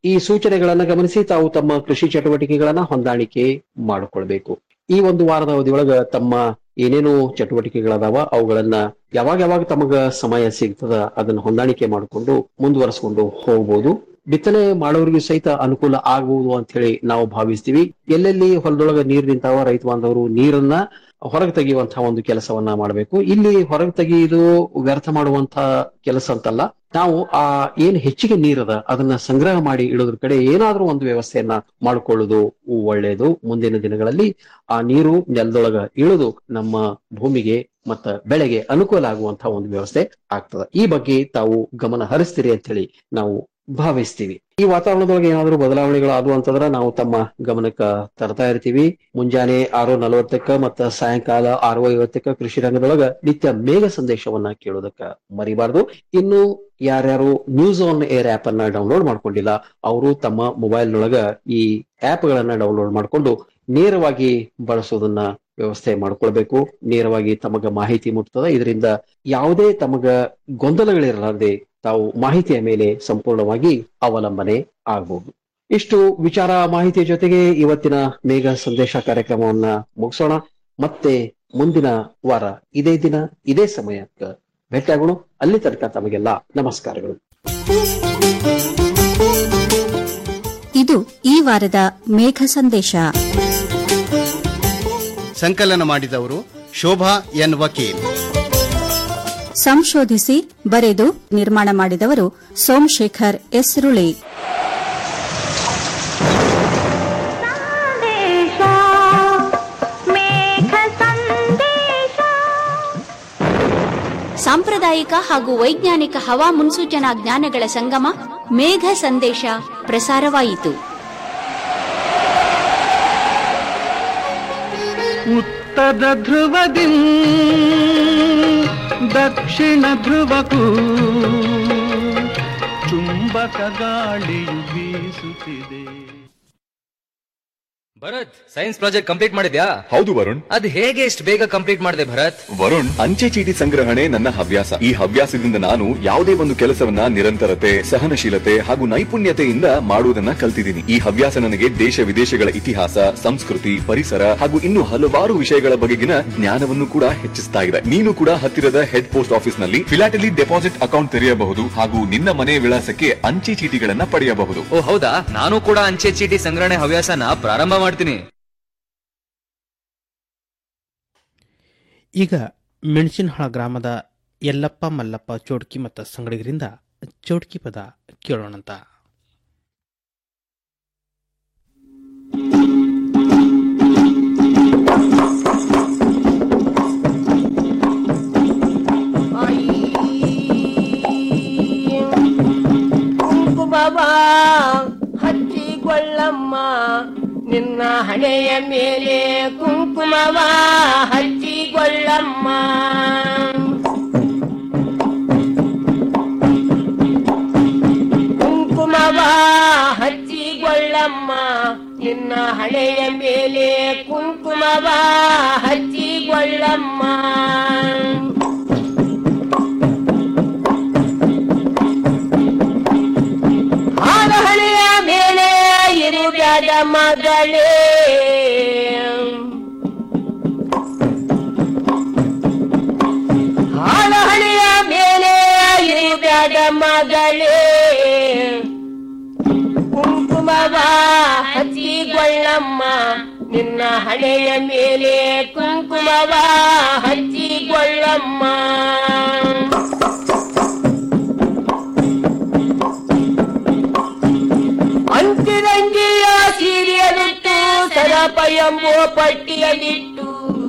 ಈ ಸೂಚನೆಗಳನ್ನ ಗಮನಿಸಿ ತಾವು ತಮ್ಮ ಕೃಷಿ ಚಟುವಟಿಕೆಗಳನ್ನ ಹೊಂದಾಣಿಕೆ ಮಾಡಿಕೊಳ್ಬೇಕು ಈ ಒಂದು ವಾರದ ಅವಧಿಯೊಳಗ ತಮ್ಮ ಏನೇನು ಚಟುವಟಿಕೆಗಳದಾವ ಅವುಗಳನ್ನ ಯಾವಾಗ ಯಾವಾಗ ತಮಗ ಸಮಯ ಸಿಗ್ತದ ಅದನ್ನ ಹೊಂದಾಣಿಕೆ ಮಾಡಿಕೊಂಡು ಮುಂದುವರಿಸಿಕೊಂಡು ಹೋಗ್ಬೋದು ಬಿತ್ತನೆ ಮಾಡೋರಿಗೆ ಸಹಿತ ಅನುಕೂಲ ಆಗಬಹುದು ಅಂತ ಹೇಳಿ ನಾವು ಭಾವಿಸ್ತೀವಿ ಎಲ್ಲೆಲ್ಲಿ ಹೊಲದೊಳಗ ನೀರ್ ನಿಂತಾವ ರೈತ ಬಾಂಧವರು ನೀರನ್ನ ಹೊರಗೆ ತೆಗೆಯುವಂತಹ ಒಂದು ಕೆಲಸವನ್ನ ಮಾಡಬೇಕು ಇಲ್ಲಿ ಹೊರಗೆ ತೆಗೆಯುವುದು ವ್ಯರ್ಥ ಮಾಡುವಂತಹ ಕೆಲಸ ಅಂತಲ್ಲ ನಾವು ಆ ಏನ್ ಹೆಚ್ಚಿಗೆ ನೀರದ ಅದನ್ನ ಸಂಗ್ರಹ ಮಾಡಿ ಇಡೋದ್ರ ಕಡೆ ಏನಾದ್ರೂ ಒಂದು ವ್ಯವಸ್ಥೆಯನ್ನ ಮಾಡಿಕೊಳ್ಳುವುದು ಒಳ್ಳೆಯದು ಮುಂದಿನ ದಿನಗಳಲ್ಲಿ ಆ ನೀರು ನೆಲದೊಳಗ ಇಳಿದು ನಮ್ಮ ಭೂಮಿಗೆ ಮತ್ತ ಬೆಳೆಗೆ ಅನುಕೂಲ ಆಗುವಂತಹ ಒಂದು ವ್ಯವಸ್ಥೆ ಆಗ್ತದ ಈ ಬಗ್ಗೆ ತಾವು ಗಮನ ಹರಿಸ್ತೀರಿ ಅಂತ ಹೇಳಿ ನಾವು ಭಾವಿಸ್ತೀವಿ ಈ ವಾತಾವರಣದೊಳಗೆ ಏನಾದರೂ ಬದಲಾವಣೆಗಳು ಅಂತಂದ್ರ ನಾವು ತಮ್ಮ ಗಮನಕ್ಕ ತರ್ತಾ ಇರ್ತೀವಿ ಮುಂಜಾನೆ ಆರು ನಲವತ್ತಕ್ಕ ಮತ್ತ ಸಾಯಂಕಾಲ ಆರು ಐವತ್ತಕ್ಕ ಕೃಷಿ ರಂಗದೊಳಗ ನಿತ್ಯ ಮೇಘ ಸಂದೇಶವನ್ನ ಕೇಳೋದಕ್ಕ ಮರಿಬಾರ್ದು ಇನ್ನು ಯಾರ್ಯಾರು ನ್ಯೂಸ್ ಆನ್ ಏರ್ ಆಪ್ ಅನ್ನ ಡೌನ್ಲೋಡ್ ಮಾಡ್ಕೊಂಡಿಲ್ಲ ಅವರು ತಮ್ಮ ಮೊಬೈಲ್ ನೊಳಗ ಈ ಆಪ್ ಗಳನ್ನ ಡೌನ್ಲೋಡ್ ಮಾಡ್ಕೊಂಡು ನೇರವಾಗಿ ಬಳಸೋದನ್ನ ವ್ಯವಸ್ಥೆ ಮಾಡ್ಕೊಳ್ಬೇಕು ನೇರವಾಗಿ ತಮಗ ಮಾಹಿತಿ ಮುಟ್ತದ ಇದರಿಂದ ಯಾವುದೇ ತಮಗ ಗೊಂದಲಗಳಿರಲಾರದೆ ತಾವು ಮಾಹಿತಿಯ ಮೇಲೆ ಸಂಪೂರ್ಣವಾಗಿ ಅವಲಂಬನೆ ಆಗಬಹುದು ಇಷ್ಟು ವಿಚಾರ ಮಾಹಿತಿಯ ಜೊತೆಗೆ ಇವತ್ತಿನ ಮೇಘ ಸಂದೇಶ ಕಾರ್ಯಕ್ರಮವನ್ನ ಮುಗಿಸೋಣ ಮತ್ತೆ ಮುಂದಿನ ವಾರ ಇದೇ ದಿನ ಇದೇ ಸಮಯಕ್ಕೆ ಭೇಟಿಯಾಗೋಣ ಅಲ್ಲಿ ತನಕ ತಮಗೆಲ್ಲ ನಮಸ್ಕಾರಗಳು ಇದು ಈ ವಾರದ ಮೇಘ ಸಂದೇಶ ಸಂಕಲನ ಮಾಡಿದವರು ಶೋಭಾ ಎನ್ ವಕೀಲ್ ಸಂಶೋಧಿಸಿ ಬರೆದು ನಿರ್ಮಾಣ ಮಾಡಿದವರು ಸೋಮಶೇಖರ್ ಎಸ್ರುಳಿ ಸಾಂಪ್ರದಾಯಿಕ ಹಾಗೂ ವೈಜ್ಞಾನಿಕ ಹವಾ ಮುನ್ಸೂಚನಾ ಜ್ಞಾನಗಳ ಸಂಗಮ ಮೇಘ ಸಂದೇಶ ಪ್ರಸಾರವಾಯಿತು ಉತ್ತರ ಧ್ರುವದಿ ದಕ್ಷಿಣ ಧ್ರುವಕ್ಕೂ ಚುಂಬಕ ಗಾಳಿಯು ಬೀಸುತ್ತಿದೆ ಭರತ್ ಸೈನ್ಸ್ ಪ್ರಾಜೆಕ್ಟ್ ಕಂಪ್ಲೀಟ್ ಮಾಡಿದ್ಯಾ ಹೌದು ವರುಣ್ ಅದ್ ಹೇಗೆ ಇಷ್ಟು ಬೇಗ ಕಂಪ್ಲೀಟ್ ಮಾಡಿದೆ ಭರತ್ ವರುಣ್ ಅಂಚೆ ಚೀಟಿ ಸಂಗ್ರಹಣೆ ನನ್ನ ಹವ್ಯಾಸ ಈ ಹವ್ಯಾಸದಿಂದ ನಾನು ಯಾವುದೇ ಒಂದು ಕೆಲಸವನ್ನ ನಿರಂತರತೆ ಸಹನಶೀಲತೆ ಹಾಗೂ ನೈಪುಣ್ಯತೆಯಿಂದ ಮಾಡುವುದನ್ನ ಕಲ್ತಿದ್ದೀನಿ ಈ ಹವ್ಯಾಸ ನನಗೆ ದೇಶ ವಿದೇಶಗಳ ಇತಿಹಾಸ ಸಂಸ್ಕೃತಿ ಪರಿಸರ ಹಾಗೂ ಇನ್ನು ಹಲವಾರು ವಿಷಯಗಳ ಬಗೆಗಿನ ಜ್ಞಾನವನ್ನು ಕೂಡ ಹೆಚ್ಚಿಸ್ತಾ ಇದೆ ನೀನು ಕೂಡ ಹತ್ತಿರದ ಹೆಡ್ ಪೋಸ್ಟ್ ಆಫೀಸ್ ನಲ್ಲಿ ಫಿಲಾಟಲಿ ಡೆಪಾಸಿಟ್ ಅಕೌಂಟ್ ತೆರೆಯಬಹುದು ಹಾಗೂ ನಿನ್ನ ಮನೆ ವಿಳಾಸಕ್ಕೆ ಅಂಚೆ ಚೀಟಿಗಳನ್ನ ಪಡೆಯಬಹುದು ಓ ಹೌದಾ ನಾನು ಕೂಡ ಅಂಚೆ ಚೀಟಿ ಸಂಗ್ರಹಣೆ ಹವ್ಯಾಸನ ಪ್ರಾರಂಭ ಮಾಡ್ತೀನಿ ಈಗ ಮೆಣಸಿನಹಾಳ ಗ್ರಾಮದ ಯಲ್ಲಪ್ಪ ಮಲ್ಲಪ್ಪ ಚೋಡ್ಕಿ ಮತ್ತು ಸಂಗಡಿಗರಿಂದ ಚೋಡ್ಕಿ ಪದ ಕೇಳೋಣಂತ ಕುಂಕುಮವ ಹಚ್ಚಿಕೊಳ್ಳಮ್ಮ ನಿನ್ನ ಹಣೆಯ ಮೇಲೆ ಕುಂಕುಮವ ಹಚ್ಚಿಕೊಳ್ಳಮ್ಮ ಕುಂಕುಮವ ಹಚ್ಚಿಕೊಳ್ಳಮ್ಮ ನಿನ್ನ ಹಣೆಯ ಮೇಲೆ ಕುಂಕುಮವ ಹಚ್ಚಿಕೊಳ್ಳಮ್ಮ ಹಾಲಹಳೆಯ ಮೇಲೆ ಇರುಗದ ಮಗಳೇ ಹಾಲಹಳೆಯ ಮೇಲೆ ಇರುಗದ ಮಗಳೇ ಕುಂಕುಮವ ಹಚ್ಚಿಕೊಳ್ಳಮ್ಮ ನಿನ್ನ ಹಣೆಯ ಮೇಲೆ ಕುಂಕುಮವ ಹಚ್ಚಿಕೊಳ್ಳಮ್ಮ ಅಂತಿರಂಗಿಯ ಸೀರೆಯಲ್ಲಿಟ್ಟು ಸರಪ ಎಂಬುವ ಪಟ್ಟಿಯಲ್ಲಿಟ್ಟು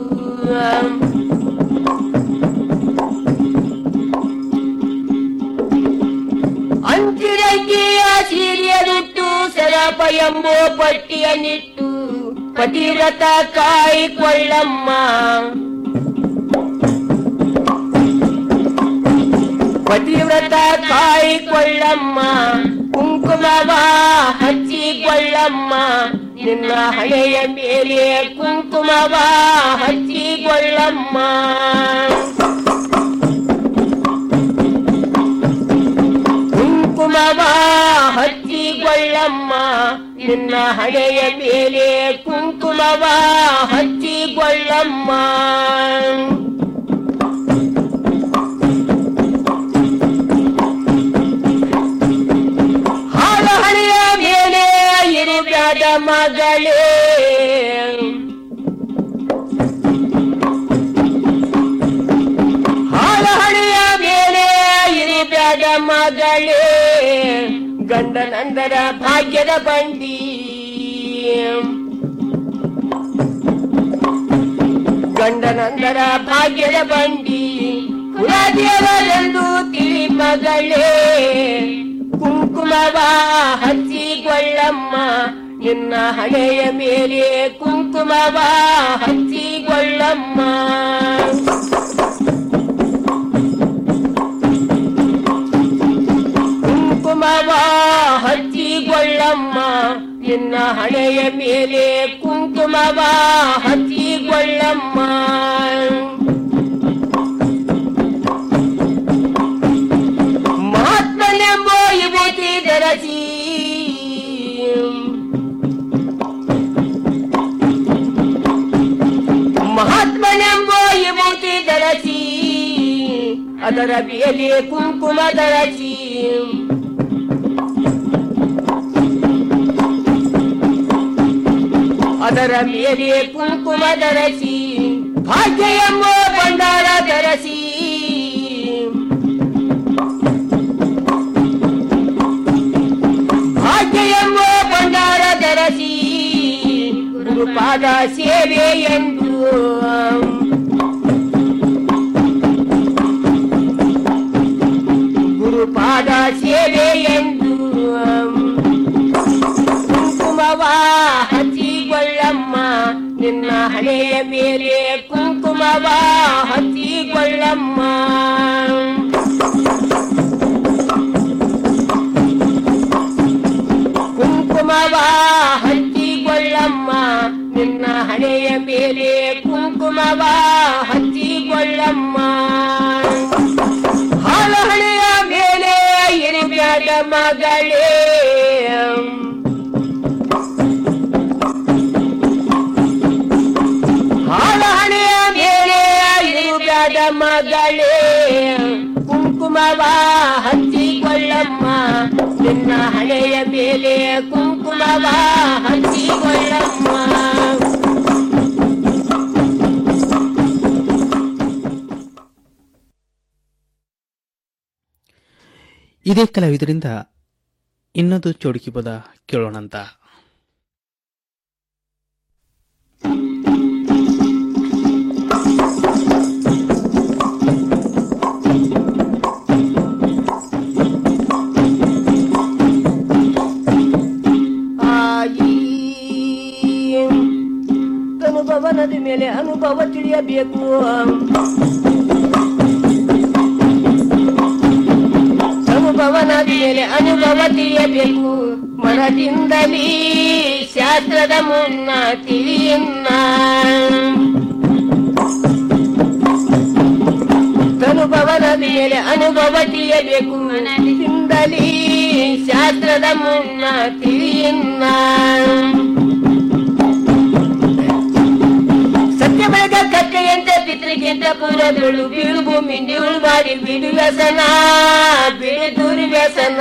ಅಂತಿರಂಗಿಯ ಸೀರೆಯಲ್ಲಿಟ್ಟು ಸರಪ ಎಂಬುವ ಪಟ್ಟಿಯನ್ನಿಟ್ಟು ಪತಿವ್ರತ ಕಾಯಿಕೊಳ್ಳಮ್ಮ ಪತಿವ್ರತ ಕಾಯಿಕೊಳ್ಳಮ್ಮ ಕುಂಕುಮವ ಹಚ್ಚಿಕೊಳ್ಳಮ್ಮ ನಿನ್ನ ಹಣೆಯ ಮೇಲೆ ಕುಂಕುಮವ ಹಚ್ಚಿಕೊಳ್ಳಮ್ಮ ಕುಂಕುಮವ ಹಚ್ಚಿ ಹಚ್ಚಿಕೊಳ್ಳಮ್ಮ ನಿನ್ನ ಹಣೆಯ ಮೇಲೆ ಕುಂಕುಮವ ಹಚ್ಚಿಕೊಳ್ಳಮ್ಮ ಹಾಲ ಹಣೆಯ ಮೇಲೆ ಇರುಬ್ಯಾದ ಮಗಳೇ ಹಾಲ ಹಣೆಯ ಮೇಲೆ ಇರುಬ್ಯಾದ ಮಗಳೇ ಗಂಡನಂದರ ಭಾಗ್ಯದ ಬಂಡಿ ಗಂಡನಂದರ ಭಾಗ್ಯದ ಬಂಡಿ ಕುಲದೇವರೆಂದು ತಿಳಿ ಮಗಳೇ ಕುಂಕುಮವ ಹಚ್ಚಿಕೊಳ್ಳಮ್ಮ ನಿನ್ನ ಹಣೆಯ ಮೇಲೆ ಕುಂಕುಮವ ಹಚ್ಚಿಕೊಳ್ಳಮ್ಮ ಕುಂಕುಮವ ಹಚ್ಚಿಕೊಳ್ಳಮ್ಮ ನಿನ್ನ ಹಣೆಯ ಮೇಲೆ ಕುಂಕುಮವ ಹಚ್ಚಿಕೊಳ್ಳಮ್ಮ ಮಹಾತ್ಮನೆಂಬ ವಿಭೂತಿ ಧರಸಿ ಮಹಾತ್ಮನೆಂಬ ವಿಭೂತಿ ಧರಸಿ ಅದರ ಮೇಲೆ ಕುಂಕುಮ ಧರಸಿ ಅದರ ಮೇಲೆ ಕುಂಕುಮ ಧರಸಿ ಭಾಗ್ಯ ಎಂಬ ಭಂಡಾರ ಧರಸಿ ಭಾಗ್ಯ ಎಂಬ ಭಂಡಾರ ಧರಸಿ ಗುರುಪಾದ ಸೇವೆ ಎಂದು ಗುರುಪಾದ ಸೇವೆ ಎಂದು ಕುಂಕುಮವ ಹಚ್ಚಿಕೊಳ್ಳಮ್ಮ ನಿನ್ನ ಹಣೆಯ ಮೇಲೆ ಕುಂಕುಮವ ಹಚ್ಚಿಕೊಳ್ಳಮ್ಮ ಕುಂಕುಮವ ಹಚ್ಚಿಕೊಳ್ಳಮ್ಮ ನಿನ್ನ ಹಣೆಯ ಮೇಲೆ ಕುಂಕುಮವ ಹಚ್ಚಿಕೊಳ್ಳಮ್ಮ ಹಾಲ ಹಣೆಯ ಮೇಲೆ ಇರಿಬ್ಯಾಡ ಮಗಳೇ ಹಾಲ ಹಣೆಯ ಮೇಲೆ ಇರುಬ್ಯಾಡ ಮಗಳೇ ಕುಂಕುಮವ ಹಚ್ಚಿಕೊಳ್ಳಮ್ಮ ನಿನ್ನ ಹಣೆಯ ಮೇಲೆ ಕುಂಕುಮವ ಹಚ್ಚಿಕೊಳ್ಳಮ್ಮ ಇದೇ ಕಲಾವಿದರಿಂದ ಇನ್ನೊಂದು ಚೋಡಿಕೆ ಪದ ಕೇಳೋಣಂತ ಆಯಿ ಅನುಭವನದ ಮೇಲೆ ಅನುಭವ ತಿಳಿಯಬೇಕು ಅನುಭವನದ ಮೇಲೆ ಅನುಭವ ತಿಳಿಯಬೇಕು ಮನದಿಂದಲೇ ಶಾಸ್ತ್ರದ ಮುನ್ನ ತಿಳಿಯನ್ನ ಅನುಭವದ ಮೇಲೆ ಅನುಭವ ತಿಳಿಯಬೇಕು ಮನದಿಂದಲೇ ಶಾಸ್ತ್ರದ ಮುನ್ನ ತಿಳಿಯನ್ನ ಸತ್ಯ ಬೆಳಗ ಕಟ್ಟೆಯಂತೆ ಪಿತೃಗಿಂತ ಪೂರದಳು ಬೀಳು ಭೂಮಿ ನಿವಳು ಮಾಡಿ ಬಿಡು ವ್ಯಸನ ಬಿಡು ದುರ್ವ್ಯಸನ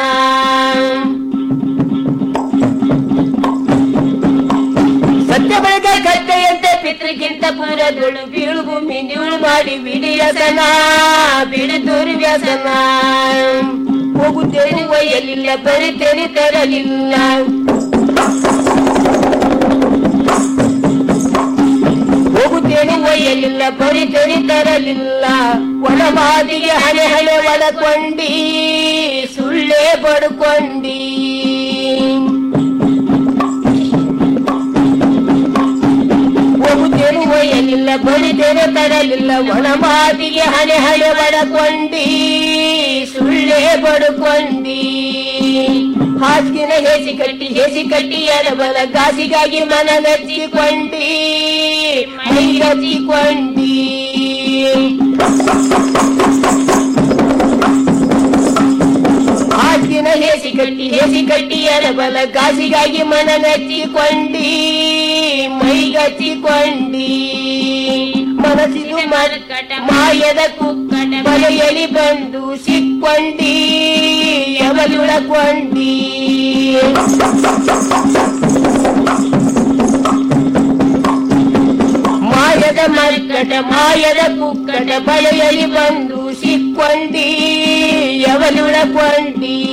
ಸತ್ಯ ಬೆಳಗ ಕಟ್ಟೆಯಂತೆ ಪಿತೃಗಿಂತ ಪೂರದಳು ಬೀಳು ಭೂಮಿ ನಿವಳು ಮಾಡಿ ಬಿಡು ವ್ಯಸನ ಬಿಡು ದುರ್ವ್ಯಸನ ಹೋಗುತ್ತೇನೆ ಒಯ್ಯಲಿಲ್ಲ ಬರಿತೇನೆ ತರಲಿಲ್ಲ ಹೋಗುತ್ತೇನೆ ಒಯ್ಯಲಿಲ್ಲ ಬರಿತೇನೆ ತರಲಿಲ್ಲ ಒಳಮಾದಿಗೆ ಹಣೆ ಹಣೆ ಒಳಕೊಂಡಿ ಸುಳ್ಳೇ ಬಡ್ಕೊಂಡಿ ಹೋಗುತ್ತೇನೆ ಒಯ್ಯಲಿಲ್ಲ ಬರಿತೇನೆ ತರಲಿಲ್ಲ ಒಳಮಾದಿಗೆ ಹಣೆ ಹಣೆ ಒಳಕೊಂಡಿ ಸುಳ್ಳೇ ಬಡ್ಕೊಂಡಿ ಹಾಸಿಗೆನ ಹೇಸಿ ಕಟ್ಟಿ ಹೇಸಿ ಕಟ್ಟಿ ಬಲ ಗಾಸಿಗಾಗಿ ಮನ ನಚ್ಚಿಕೊಂಡಿ ಮೈ ನಚ್ಚಿಕೊಂಡಿ ಹಾಸಿಗೆನ ಹೇಸಿ ಕಟ್ಟಿ ಹೇಸಿ ಕಟ್ಟಿ ಬಲ ಕಾಸಿಗಾಗಿ ಮನ ನಚ್ಚಿಕೊಂಡಿ ಮೈಗಚ್ಚಿಕೊಂಡಿ ಮನಸ್ಸಿದು ಮರ್ಕಟ ಮಾಯದ ಕುಕ್ಕಟ ಬಲೆಯಲಿ ಬಂದು ಸಿಕ್ಕೊಂಡಿ ಎವಲುಳಕೊಂಡಿ ಮಾಯದ ಮರ್ಕಟ ಮಾಯದ ಕುಕ್ಕಟ ಬಲೆಯಲಿ ಬಂದು ಸಿಕ್ಕೊಂಡಿ ಎವಲುಳಕೊಂಡಿ